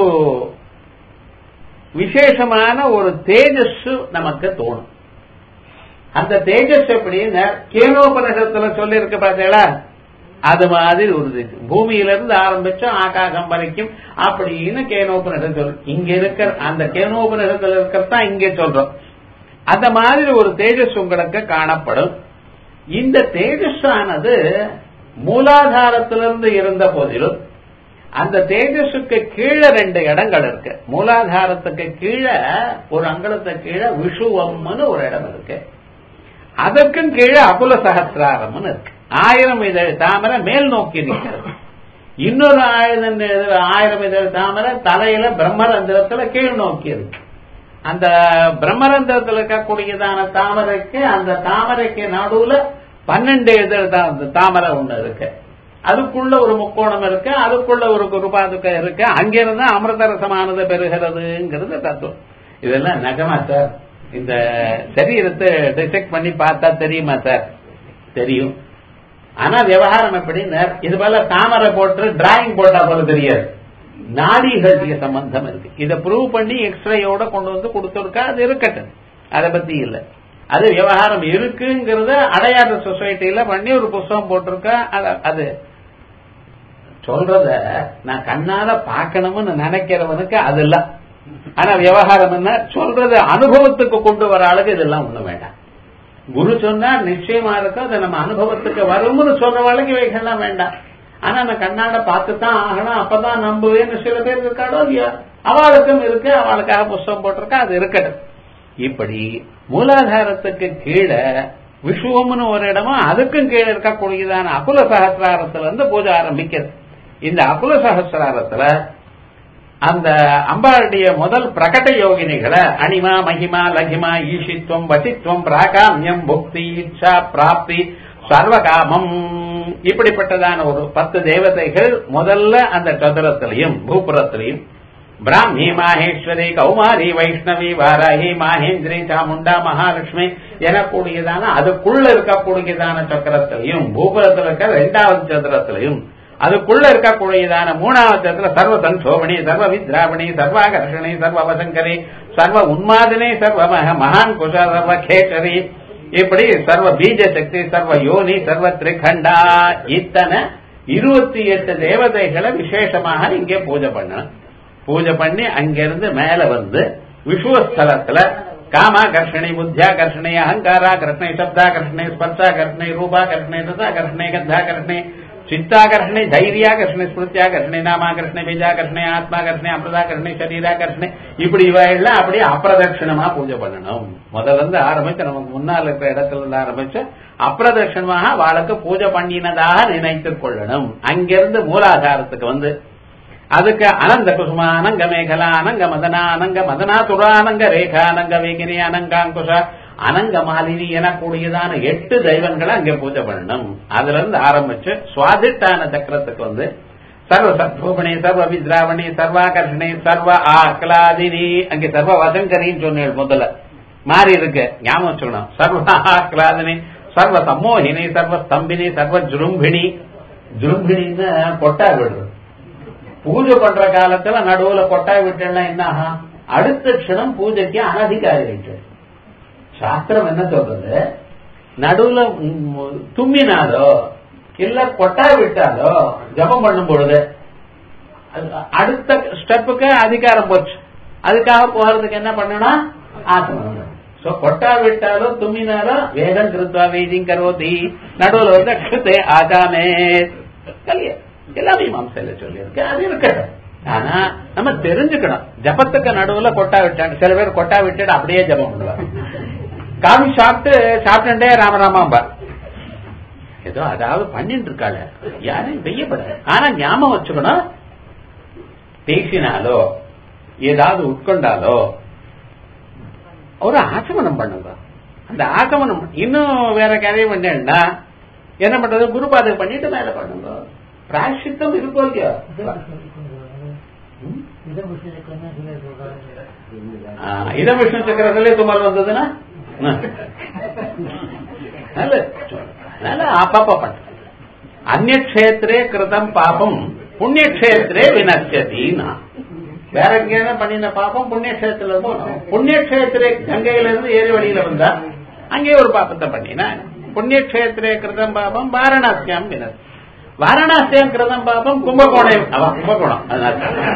விசேஷமான ஒரு தேஜஸ் நமக்கு தோணும் அந்த தேஜஸ் எப்படின்னு கேனோபனிஷத்துல சொல்லி இருக்கு பார்த்தீங்களா அது மாதிரி ஒரு இது பூமியில இருந்து ஆரம்பிச்சோம் ஆகாசம் வரைக்கும் அப்படின்னு கேனோபனிஷம் சொல்லு இங்க இருக்கிற அந்த கேனோபனிஷத்துல இருக்கிறதான் இங்க சொல்றோம் அந்த மாதிரி ஒரு தேஜஸ் உங்களுக்கு காணப்படும் இந்த தேஜஸ் ஆனது மூலாதாரத்திலிருந்து இருந்த போதிலும் அந்த தேஜஸுக்கு கீழே ரெண்டு இடங்கள் இருக்கு மூலாதாரத்துக்கு கீழே ஒரு அங்கலத்து கீழே விஷுவம்னு ஒரு இடம் இருக்கு அதற்கும் கீழே அகுல சகசிராரம்னு இருக்கு ஆயிரம் இதழ் தாமரை மேல் நோக்கி நிற்கிறது இன்னொரு ஆயிரம் இதழ் ஆயிரம் இதழ் தாமரை தலையில பிரம்மரந்திரத்துல கீழ் நோக்கி இருக்கு அந்த பிரம்மரந்திரத்தில் இருக்கக்கூடியதான தாமரைக்கு அந்த தாமரைக்கு நடுவுல பன்னெண்டு இதழ் தாமரை ஒண்ணு இருக்கு அதுக்குள்ள ஒரு முக்கோணம் இருக்கு அதுக்குள்ள ஒரு குருபாதுக்கம் இருக்கு அங்கிருந்து அமிர்தரசமானது பெறுகிறதுங்கிறது தத்துவம் இதெல்லாம் நகமா சார் இந்த சரீரத்தை டிசெக்ட் பண்ணி பார்த்தா தெரியுமா சார் தெரியும் ஆனா விவகாரம் எப்படி இது போல தாமரை போட்டு டிராயிங் போட்டா போல தெரியாது நாடிகளுடைய சம்பந்தம் இருக்கு இதை ப்ரூவ் பண்ணி எக்ஸ்ரேயோட கொண்டு வந்து கொடுத்துருக்கா அது இருக்கட்டும் அதை பத்தி இல்ல அது விவகாரம் இருக்குங்கிறத அடையாத சொசைட்டில பண்ணி ஒரு புஸ்தகம் போட்டிருக்கா அது சொல்றத நான் கண்ணால பாக்கணும்னு நினைக்கிறவனுக்கு அது இல்ல ஆனா விவகாரம் என்ன சொல்றது அனுபவத்துக்கு கொண்டு வர அளவுக்கு இதெல்லாம் ஒண்ணு வேண்டாம் குரு சொன்னா நிச்சயமா இருக்கும் அது நம்ம அனுபவத்துக்கு வரும்னு சொல்றவளுக்கு இவைகள்லாம் வேண்டாம் ஆனா நான் கண்ணாட பார்த்துதான் ஆகணும் அப்பதான் நம்புவேன்னு சில பேர் இருக்காடோ இல்லையா அவளுக்கும் இருக்கு அவளுக்காக புஸ்தகம் போட்டிருக்கா அது இருக்கட்டும் இப்படி மூலாதாரத்துக்கு கீழே விஷுவம்னு ஒரு இடமும் அதுக்கும் கீழே இருக்கக்கூடியதான அகுல சகசிராரத்துல இருந்து பூஜை ஆரம்பிக்கிறது இந்த அகுல சகசிராரத்துல அந்த அம்பாளுடைய முதல் பிரகட யோகினிகளை அனிமா மகிமா லகிமா ஈஷித்வம் வசித்வம் பிராகாமியம் புக்தி இச்சா பிராப்தி சர்வகாமம் இப்படிப்பட்டதான ஒரு பத்து தேவதைகள் முதல்ல அந்த சதுரத்திலையும் பூபுரத்திலையும் பிராமி மாஹேஸ்வரி கௌமாரி வைஷ்ணவி வாராகி மாஹேந்திரி சாமுண்டா மகாலட்சுமி எனக்கூடியதான அதுக்குள்ள இருக்கக்கூடியதான சக்கரத்திலையும் பூபுரத்தில் இருக்க இரண்டாவது சதுரத்திலையும் அதுக்குள்ள இருக்கக்கூடியதான மூணாவது சதுர சர்வ சன்சோபணி சர்வ வித்ராவணி சர்வாகர்ஷணி சர்வ வசங்கரி சர்வ உன்மாதினி சர்வ மகான் குஷ சர்வ கேசரி இப்படி சர்வ பீஜ சக்தி சர்வ யோனி சர்வ திரிகண்டா இத்தனை இருபத்தி எட்டு தேவதைகளை விசேஷமாக இங்கே பூஜை பண்ணணும் பூஜை பண்ணி அங்கிருந்து மேல வந்து விஷுவஸ்தலத்துல காமாகர்ஷணி புத்தியாகர்ஷணி அகங்காராகர்ஷணி சப்தாகர்ஷணி ஸ்பர்சாகர்ஷணி ரூபாகர்ஷணி ரசாகர்ஷணி கந்தாகர்ஷணி சித்தாகர்ஷணி தைரியாகர்ஷணி ஸ்மிருத்தியாகர்ஷணி நாமாகர்ஷணி பீஜாகர்ஷணி ஆத்மாகர்ஷணி அமிர்தாகர்ஷணி சரீராகர்ஷணி இப்படி இவையெல்லாம் அப்படியே அப்பிரதட்சிணமா பூஜை பண்ணணும் முதல்ல இருந்து ஆரம்பிச்சு நமக்கு முன்னால் இருக்கிற இடத்துல இருந்து ஆரம்பிச்சு அப்பிரதட்சிணமாக அவளுக்கு பூஜை பண்ணினதாக நினைத்துக் கொள்ளணும் அங்கிருந்து மூலாதாரத்துக்கு வந்து அதுக்கு அனந்த குசுமா அனங்க மேகலா அனங்க மதனா அனங்க மதனா துரானங்க ரேகா அனங்க வேகினி அனங்காங்குஷ அனங்க மாலினி எனக்கூடியதான எட்டு தெய்வங்களை அங்கே பூஜை பண்ணணும் அதுல இருந்து ஆரம்பிச்சு சுவாதிஷ்டான சக்கரத்துக்கு வந்து சர்வ சத்ரூபணி சர்வ வித்ராவணி சர்வாகர்ஷணி சர்வ ஆக்லாதினி அங்கே சர்வ வசங்கரின்னு சொன்னேன் முதல்ல மாறி இருக்கு ஞாபகம் வச்சுக்கணும் சர்வ ஆக்லாதினி சர்வ சம்மோகினி சர்வ ஸ்தம்பினி சர்வ ஜுரும்பிணி ஜுரும்பிணின்னு கொட்டா விடுறது பூஜை பண்ற காலத்துல நடுவுல கொட்டாய் விட்டேன்னா என்ன ஆகும் அடுத்த க்ஷணம் பூஜைக்கு அனதிகாரி ஆயிட்டு சாஸ்திரம் என்ன சொல்றது நடுவுல தும்மினாலோ இல்ல கொட்டாய் விட்டாலோ ஜபம் பண்ணும் பொழுது அடுத்த ஸ்டெப்புக்கு அதிகாரம் போச்சு அதுக்காக போறதுக்கு என்ன பண்ணணும் ஆசனம் சோ கொட்டா விட்டாலோ தும்மினாலோ வேதம் கிருத்வா வேதிங் கரோதி நடுவுல வந்து அக்ஷத்தை ஆகாமே கலிய எல்லாமே மாம்சையில சொல்லியிருக்கு அது இருக்கட்டும் ஆனா நம்ம தெரிஞ்சுக்கணும் ஜபத்துக்கு நடுவுல கொட்டா விட்டாங்க சில பேர் கொட்டா விட்டுட்டு அப்படியே ஜபம் பண்ணுவாங்க காமி சாப்பிட்டு சாப்பிட்டுட்டே ராமராமாம்பா ஏதோ அதாவது பண்ணிட்டு இருக்காள யாரையும் வெய்யப்பட ஆனா ஞாபகம் வச்சுக்கணும் பேசினாலோ ஏதாவது உட்கொண்டாலோ ஒரு ஆச்சமனம் பண்ணுங்க அந்த ஆகமனம் இன்னும் வேற காரியம் பண்ணேன்னா என்ன பண்றது குருபாதை பண்ணிட்டு மேல பண்ணுங்க பிராயசித்தம் இருக்கும் இல்லையா ம்? ஆ, இத விஷ்ணு சக்கரத்திலே தும்மல் வந்ததுன்னா ஆ. நல்ல அதனால அப்பப்ப பண்ண அந்நேத்திரே கிருதம் பாபம் புண்ணியக்ஷேத்திரே வினச்சதினா வேற எங்கேயான பண்ணின பாப்பம் புண்ணியக்ஷேத்திர போனோம் புண்ணியக்ஷேத்திரே கங்கையில இருந்து ஏறி வழியில வந்தா அங்கே ஒரு பாப்பத்தை பண்ணினா புண்ணியக்ஷேத்திரே கிருதம் பாபம் வாரணாசியாம் வினத் வாரணாசியாம் கிருதம் பாபம் கும்பகோணம் அவன் கும்பகோணம் அதனால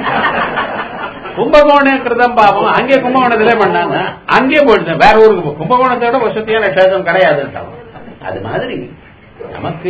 கும்பகோண கிருதம் பாபம் அங்கே கும்பகோணத்திலே பண்ணாங்க அங்கே போயிடுச்சு வேற ஊருக்கு போ கும்பகோணத்தோட வசதியான சேதம் கிடையாதுன்ட்டாங்க அது மாதிரி நமக்கு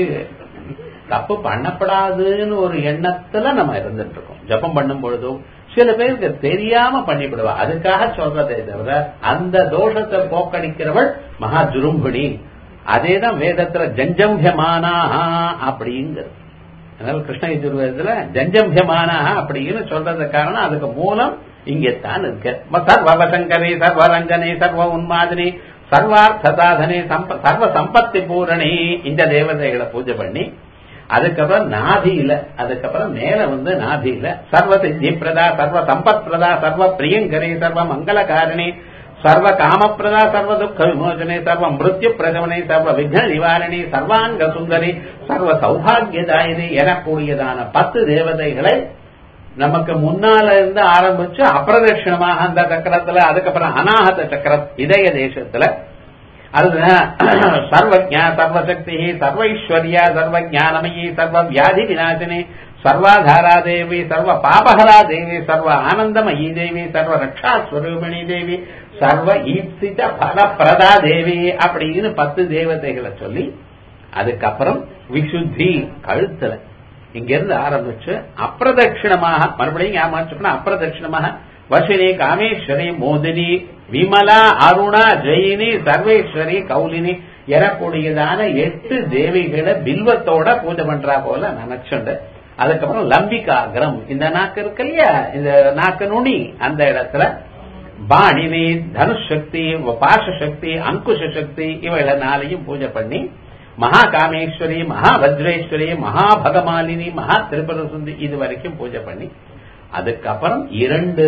தப்பு பண்ணப்படாதுன்னு ஒரு எண்ணத்துல நம்ம இருந்துட்டு இருக்கோம் ஜபம் பண்ணும் பொழுதும் சில பேருக்கு தெரியாம பண்ணிவிடுவா அதுக்காக சொல்றதே தவிர அந்த தோஷத்தை போக்கடிக்கிறவள் மகா ஜுரும்பிணி அதேதான் வேதத்துல ஜஞ்சம்பியமானா அப்படிங்கிறது அதனால கிருஷ்ண யஜுர்வேதத்துல ஜஞ்சம்பியமானா அப்படின்னு சொல்றது காரணம் அதுக்கு மூலம் இங்கத்தான் இருக்கு சர்வசங்கரி சர்வரஞ்சனி சர்வ உன்மாதினி சர்வார்த்த சாதனை சம்ப- சர்வ சம்பத்தி பூரணி இந்த தேவதைகளை பூஜை பண்ணி அதுக்கப்புறம் நாபியில அதுக்கப்புறம் மேல வந்து நாபியில சர்வ சித்தி பிரதா சர்வ சம்பத் பிரதா சர்வ பிரியங்கரி சர்வ மங்களகாரிணி சர்வ காமப்பிரதா சர்வ துக்க விமோசனை சர்வ மிருத்யு பிரதமனை சர்வ விக்ன நிவாரணி சர்வாங்க சுந்தரி சர்வ சௌபாகியதாயினி எனக்கூடியதான பத்து தேவதைகளை நமக்கு முன்னால இருந்து ஆரம்பிச்சு அப்பிரதட்சிணமாக அந்த சக்கரத்துல அதுக்கப்புறம் அநாகத சக்கரம் இதய தேசத்துல அதுதான் சர்வஜா சர்வசக்தி சர்வைஸ்வர்யா சர்வ ஞானமயி சர்வ வியாதி விநாசினி சர்வாதாரா தேவி சர்வ பாபஹரா தேவி சர்வ ஆனந்தமயி தேவி சர்வ ரக்ஷா ஸ்வரூபிணி தேவி சர்வ ஈப்சித பலப்பிரதா தேவி அப்படின்னு பத்து தேவதைகளை சொல்லி அதுக்கப்புறம் விசுத்தி கழுத்துல இங்கிருந்து ஆரம்பிச்சு அப்பிரதட்சிணமாக மறுபடியும் ஞாபகம் அப்பிரதட்சிணமாக வசினி காமேஸ்வரி மோதினி விமலா அருணா ஜெயினி சர்வேஸ்வரி கௌலினி எனக்கூடியதான எட்டு தேவிகளை பில்வத்தோட பூஜை பண்றா போல நினைச்சுண்டு அதுக்கப்புறம் லம்பிகாகிரம் இந்த நாக்கு இருக்கு இல்லையா இந்த நாக்கு நுனி அந்த இடத்துல பாணினி தனுஷ் சக்தி பாச சக்தி அங்குஷ சக்தி இவைகளை நாளையும் பூஜை பண்ணி மகா காமேஸ்வரி மகா வஜ்ரேஸ்வரி மகா பகமாலினி மகா திரிபுர சுந்தி இது வரைக்கும் பூஜை பண்ணி அதுக்கப்புறம் இரண்டு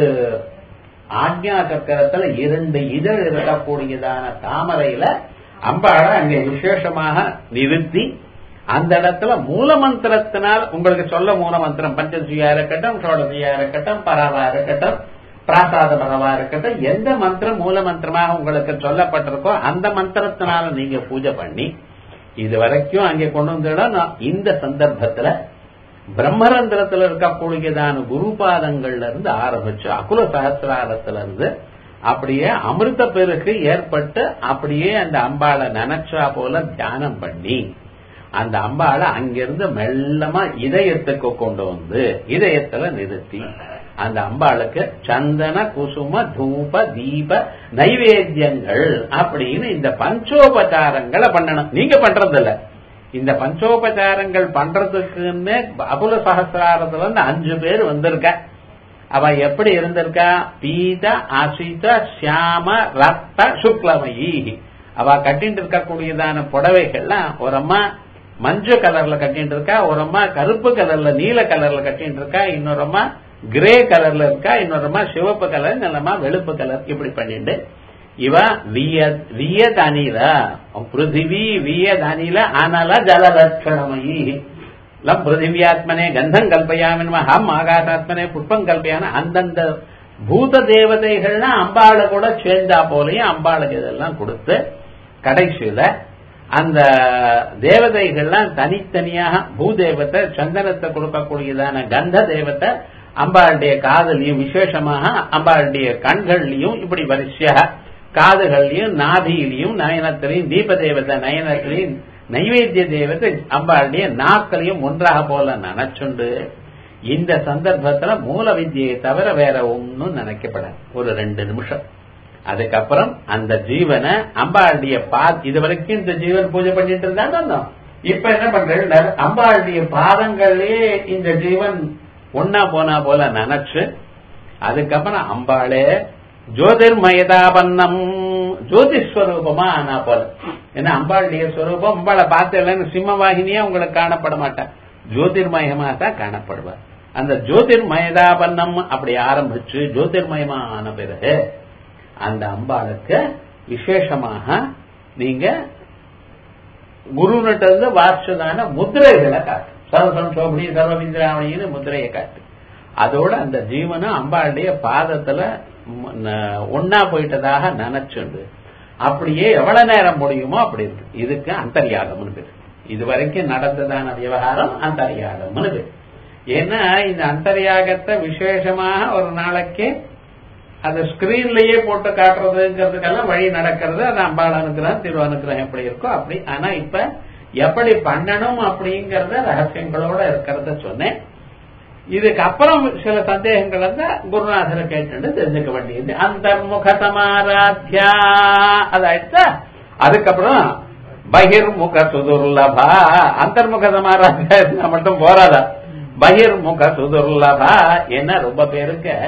ஆக்ஞா சக்கரத்துல இரண்டு இதழ் இருக்கக்கூடியதான தாமரையில அம்பாளை அங்கே விசேஷமாக நிறுத்தி அந்த இடத்துல மூலமந்திரத்தினால் உங்களுக்கு சொல்ல மூலமந்திரம் பஞ்சசியா இருக்கட்டும் சோழசியா இருக்கட்டும் பரவா இருக்கட்டும் பிராசாத பரவா இருக்கட்டும் எந்த மந்திரம் மூல மந்திரமாக உங்களுக்கு சொல்லப்பட்டிருக்கோ அந்த மந்திரத்தினால நீங்க பூஜை பண்ணி இது வரைக்கும் அங்கே கொண்டு வந்துடும் இந்த சந்தர்ப்பத்துல பிரம்மரந்திரத்துல இருக்கக்கூடியதான குருபாதங்கள்ல இருந்து ஆரம்பிச்சு அகுல சகசிராரத்துல இருந்து அப்படியே அமிர்த பெருக்கு ஏற்பட்டு அப்படியே அந்த அம்பாளை நினைச்சா போல தியானம் பண்ணி அந்த அம்பாளை அங்கிருந்து மெல்லமா இதயத்துக்கு கொண்டு வந்து இதயத்துல நிறுத்தி அந்த அம்பாளுக்கு சந்தன குசும தூப தீப நைவேத்தியங்கள் அப்படின்னு இந்த பஞ்சோபச்சாரங்களை பண்ணணும் நீங்க பண்றது இல்ல இந்த பஞ்சோபச்சாரங்கள் பண்றதுக்குன்னு அபுல சகசிராரத்துல இருந்து அஞ்சு பேர் வந்திருக்க அவ எப்படி இருந்திருக்கா பீத அசித சியாம ரத்த சுக்லமயி அவ கட்டிட்டு இருக்கக்கூடியதான புடவைகள்லாம் ஒரு அம்மா மஞ்சள் கலர்ல கட்டிட்டு இருக்கா ஒரு அம்மா கருப்பு கலர்ல நீல கலர்ல கட்டிட்டு இருக்கா இன்னொரு அம்மா கிரே கலர்ல இருக்கா இன்னொரு அம்மா சிவப்பு கலர் நல்லம்மா வெளுப்பு கலர் இப்படி பண்ணிட்டு இவ வியத் அனில பிருத்திவி வியத் அனில அனல ஜலலட்சணமயி லம் பிருத்திவியாத்மனே கந்தம் கல்பயாமின் ஹம் ஆகாசாத்மனே புஷ்பம் கல்பயான அந்தந்த பூத தேவதைகள்னா அம்பாளை கூட சேர்ந்தா போலையும் அம்பாளுக்கு இதெல்லாம் கொடுத்து கடைசியில அந்த தேவதைகள்லாம் தனித்தனியாக பூதேவத்தை சந்தனத்தை கொடுக்கக்கூடியதான கந்த தேவத்தை அம்பாளுடைய காதலையும் விசேஷமாக அம்பாளுடைய கண்கள்லையும் இப்படி வரிசையாக காதுகள்லையும் நாபியிலையும் நயனத்திலையும் தீப தேவதை நயனத்திலையும் நைவேத்திய தேவதை அம்பாளுடைய நாக்களையும் ஒன்றாக போல நினைச்சுண்டு இந்த சந்தர்ப்பத்துல மூல வித்தியை தவிர வேற ஒன்னும் நினைக்கப்படாது ஒரு ரெண்டு நிமிஷம் அதுக்கப்புறம் அந்த ஜீவனை அம்பாளுடைய பா இது வரைக்கும் இந்த ஜீவன் பூஜை பண்ணிட்டு இருந்தாங்க இப்ப என்ன பண்ற அம்பாளுடைய பாதங்களே இந்த ஜீவன் ஒன்னா போனா போல நினைச்சு அதுக்கப்புறம் அம்பாளே ஜோதிர்மயதாபன்னம் ஜோதிஸ்வரூபமா ஆனா போல ஏன்னா அம்பாளுடைய ஸ்வரூபம் அம்பாளை பார்த்தேன்னு சிம்ம வாகினியா உங்களுக்கு காணப்பட மாட்டேன் ஜோதிர்மயமா தான் காணப்படுவார் அந்த ஜோதிர்மயதாபன்னம் அப்படி ஆரம்பிச்சு ஜோதிர்மயமா ஆன பிறகு அந்த அம்பாளுக்கு விசேஷமாக நீங்க குருநிட்ட இருந்து வாசிச்சதான முத்திரைகளை காட்டு சர்வசம் சோபடி சர்வவிந்திராவணின்னு முத்திரையை காட்டு அதோட அந்த ஜீவனும் அம்பாளுடைய பாதத்துல ஒன்னா போயிட்டதாக நினைச்சுண்டு அப்படியே எவ்வளவு நேரம் முடியுமோ அப்படி இருக்கு இதுக்கு அந்தர்யாகம்னு பேரு இது வரைக்கும் நடந்ததான விவகாரம் அந்தர்யாகம்னு பேரு ஏன்னா இந்த அந்தர்யாகத்தை விசேஷமாக ஒரு நாளைக்கு அந்த ஸ்கிரீன்லயே போட்டு காட்டுறதுங்கிறதுக்கெல்லாம் வழி நடக்கிறது அது அம்பாள் அனுக்கிரகம் திரு அனுக்கிரகம் எப்படி இருக்கோ அப்படி ஆனா இப்ப எப்படி பண்ணணும் அப்படிங்கறத ரகசியங்களோட இருக்கிறத சொன்னேன் இதுக்கு அப்புறம் சில சந்தேகங்கள் இருந்தா குருநாதரை கேட்டு தெரிஞ்சுக்க வேண்டியது அந்தர்முக சமாராத்யா அதாயிடுச்சா அதுக்கப்புறம் பகிர்முக சுதுர்லபா அந்தர்முக சமாராத்யா இருந்தா மட்டும் போறாதா பகிர்முக சுதுர்லபா என்ன ரொம்ப பேருக்கு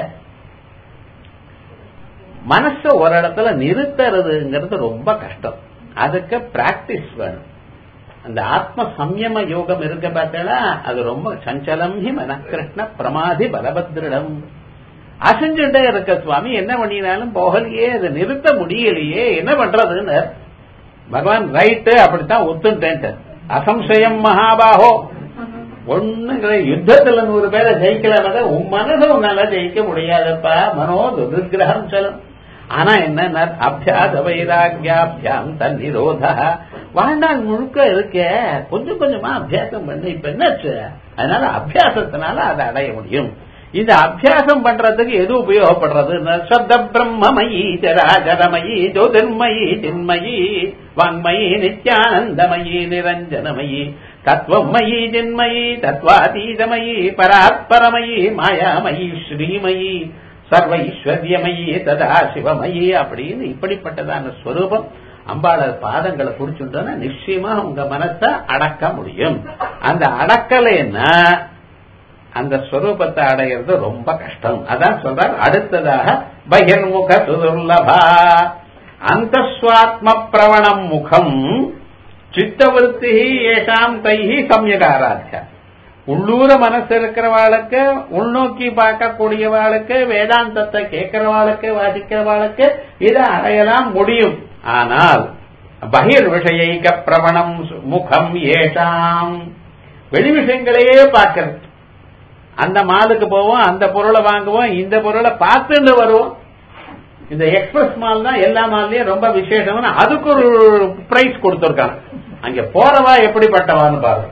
மனச ஒரு இடத்துல நிறுத்துறதுங்கிறது ரொம்ப கஷ்டம் அதுக்கு பிராக்டிஸ் வேணும் அந்த ஆத்ம சம்யம யோகம் இருக்க பார்த்தா அது ரொம்ப சஞ்சலம் ஹி மன கிருஷ்ண பிரமாதி பலபத்திரிடம் அசைஞ்சுட்டே இருக்க சுவாமி என்ன பண்ணினாலும் போகலையே அதை நிறுத்த முடியலையே என்ன பண்றதுன்னு பகவான் ரைட்டு அப்படித்தான் ஒத்துட்டேன் அசம்சயம் மகாபாகோ ஒண்ணு யுத்தத்துல நூறு பேரை ஜெயிக்கலாம உன் மனதை உன்னால ஜெயிக்க முடியாதப்பா மனோ துர்கிரகம் செல்லும் ஆனா என்ன அபியாச வைராகியாபியாம் தன் நிரோத வாழ்நாள் முழுக்க இருக்க கொஞ்சம் கொஞ்சமா அபியாசம் பண்ணு இப்ப என்னாச்சு அதனால அபியாசத்தினால அதை அடைய முடியும் இந்த அபியாசம் பண்றதுக்கு எது உபயோகப்படுறது சப்த பிரம்மமயி ஜராஜரமயி ஜோதிர்மயி சின்மயி வாங்மயி நித்யானந்தமயி நிரஞ்சனமயி தத்துவமயி ஜின்மயி தத்வாதீதமயி பராத்பரமயி மாயாமயி ஸ்ரீமயி சர்வ ஈஸ்வர்யமயி ததா சிவமயி அப்படின்னு இப்படிப்பட்டதான ஸ்வரூபம் அம்பாளர் பாதங்களை புடிச்சுட்டோன்னா நிச்சயமா உங்க மனசை அடக்க முடியும் அந்த அடக்கலைன்னா அந்த ஸ்வரூபத்தை அடையிறது ரொம்ப கஷ்டம் அதான் சொல்றார் அடுத்ததாக பகிர்முக சுதுர்லபா அந்த சுவாத்ம பிரவணம் முகம் சித்தவருத்தி ஏஷாம் தைஹி சமயகாராத்தியா உள்ளூர மனசு இருக்கிறவாளுக்கு உள்நோக்கி பார்க்கக்கூடியவாளுக்கு வேதாந்தத்தை கேட்கிறவாளுக்கு வாசிக்கிறவாளுக்கு இதை அடையலாம் முடியும் ஆனால் பகிர் விஷயிக பிரவணம் முகம் ஏஷாம் வெளி விஷயங்களையே பார்க்கிறது அந்த மாலுக்கு போவோம் அந்த பொருளை வாங்குவோம் இந்த பொருளை பார்த்துட்டு வருவோம் இந்த எக்ஸ்பிரஸ் மால் தான் எல்லா மால்லயும் ரொம்ப விசேஷம்னு அதுக்கு ஒரு பிரைஸ் கொடுத்துருக்காங்க அங்க போறவா எப்படிப்பட்டவான்னு பாருங்க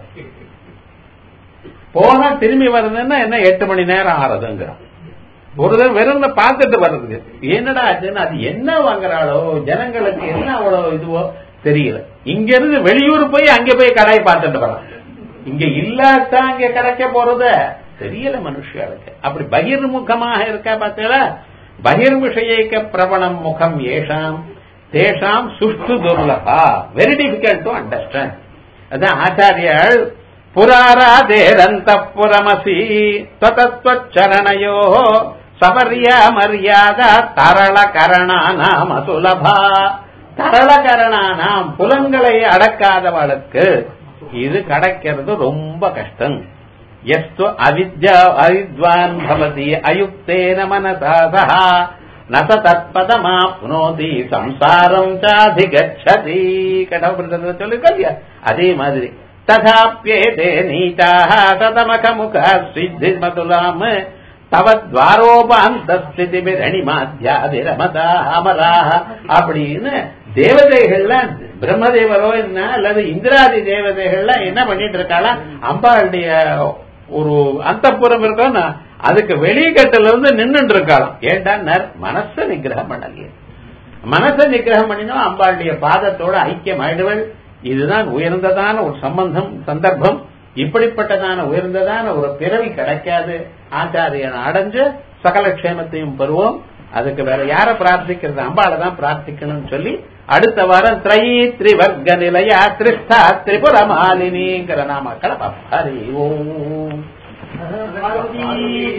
போனா திரும்பி வருதுன்னா என்ன எட்டு மணி நேரம் ஆறதுங்க ஒரு தடவை வெறும் பார்த்துட்டு வர்றதுக்கு என்னடா ஆச்சுன்னு அது என்ன வாங்குறாளோ ஜனங்களுக்கு என்ன அவ்வளவு இதுவோ தெரியல இங்க இருந்து வெளியூர் போய் அங்க போய் கடையை பார்த்துட்டு வரான் இங்க இல்லாட்டா அங்க கிடைக்க போறத தெரியல மனுஷர்களுக்கு அப்படி பகிர்முகமாக இருக்கா பார்த்தீங்களா பகிர் விஷயக்க பிரபணம் முகம் ஏஷாம் தேஷாம் சுஷ்டு துர்லபா வெரி டிஃபிகல்ட் டு அண்டர்ஸ்டாண்ட் அதான் ஆச்சாரியால் புராராதேரந்த புரமசி தத்தத்வச்சரணயோ சமர்யா மரியாதா தரள கரணானாம் அசுலபா தரள கரணானாம் புலங்களை அடக்காதவளுக்கு இது கிடைக்கிறது ரொம்ப கஷ்டம் எஸ்து அவித்யா அவித்வான் பவதி அயுக்தேன மனசா சஹா நச தத்பதமாப்னோதி சம்சாரம் சாதிகச்சதி கடவுள் சொல்லிருக்கா அதே மாதிரி ததாப்பியேதே நீதாக ததமகமுக சித்தி மதுலாம் தவ துவாரோபாந்தஸ்திதிபிரணி மாத்தியாதிரமதா அமராக அப்படின்னு தேவதைகள்லாம் பிரம்மதேவரோ என்ன அல்லது இந்திராதி தேவதைகள்லாம் என்ன பண்ணிட்டு இருக்காளா அம்பாளுடைய ஒரு அந்தப்புறம் இருக்கோன்னா அதுக்கு வெளிக்கட்டுல இருந்து நின்றுட்டு இருக்காளாம் ஏண்டா மனச நிகிரகம் பண்ணலையே மனச நிகிரகம் பண்ணினோம் அம்பாளுடைய பாதத்தோட ஐக்கியம் ஆயிடுவள் இதுதான் உயர்ந்ததான ஒரு சம்பந்தம் சந்தர்ப்பம் இப்படிப்பட்டதான உயர்ந்ததான ஒரு பிறவி கிடைக்காது ஆச்சாரியன் அடைஞ்சு சகல க்ஷேமத்தையும் பெறுவோம் அதுக்கு வேற யார பிரார்த்திக்கிறது அம்பாளை தான் பிரார்த்திக்கணும்னு சொல்லி அடுத்த வாரம் திரை திரிவர்க்க நிலையா திரிஷ்டா திரிபுர மாலினிங்கிற நாமக்களை ஹரி ஓம்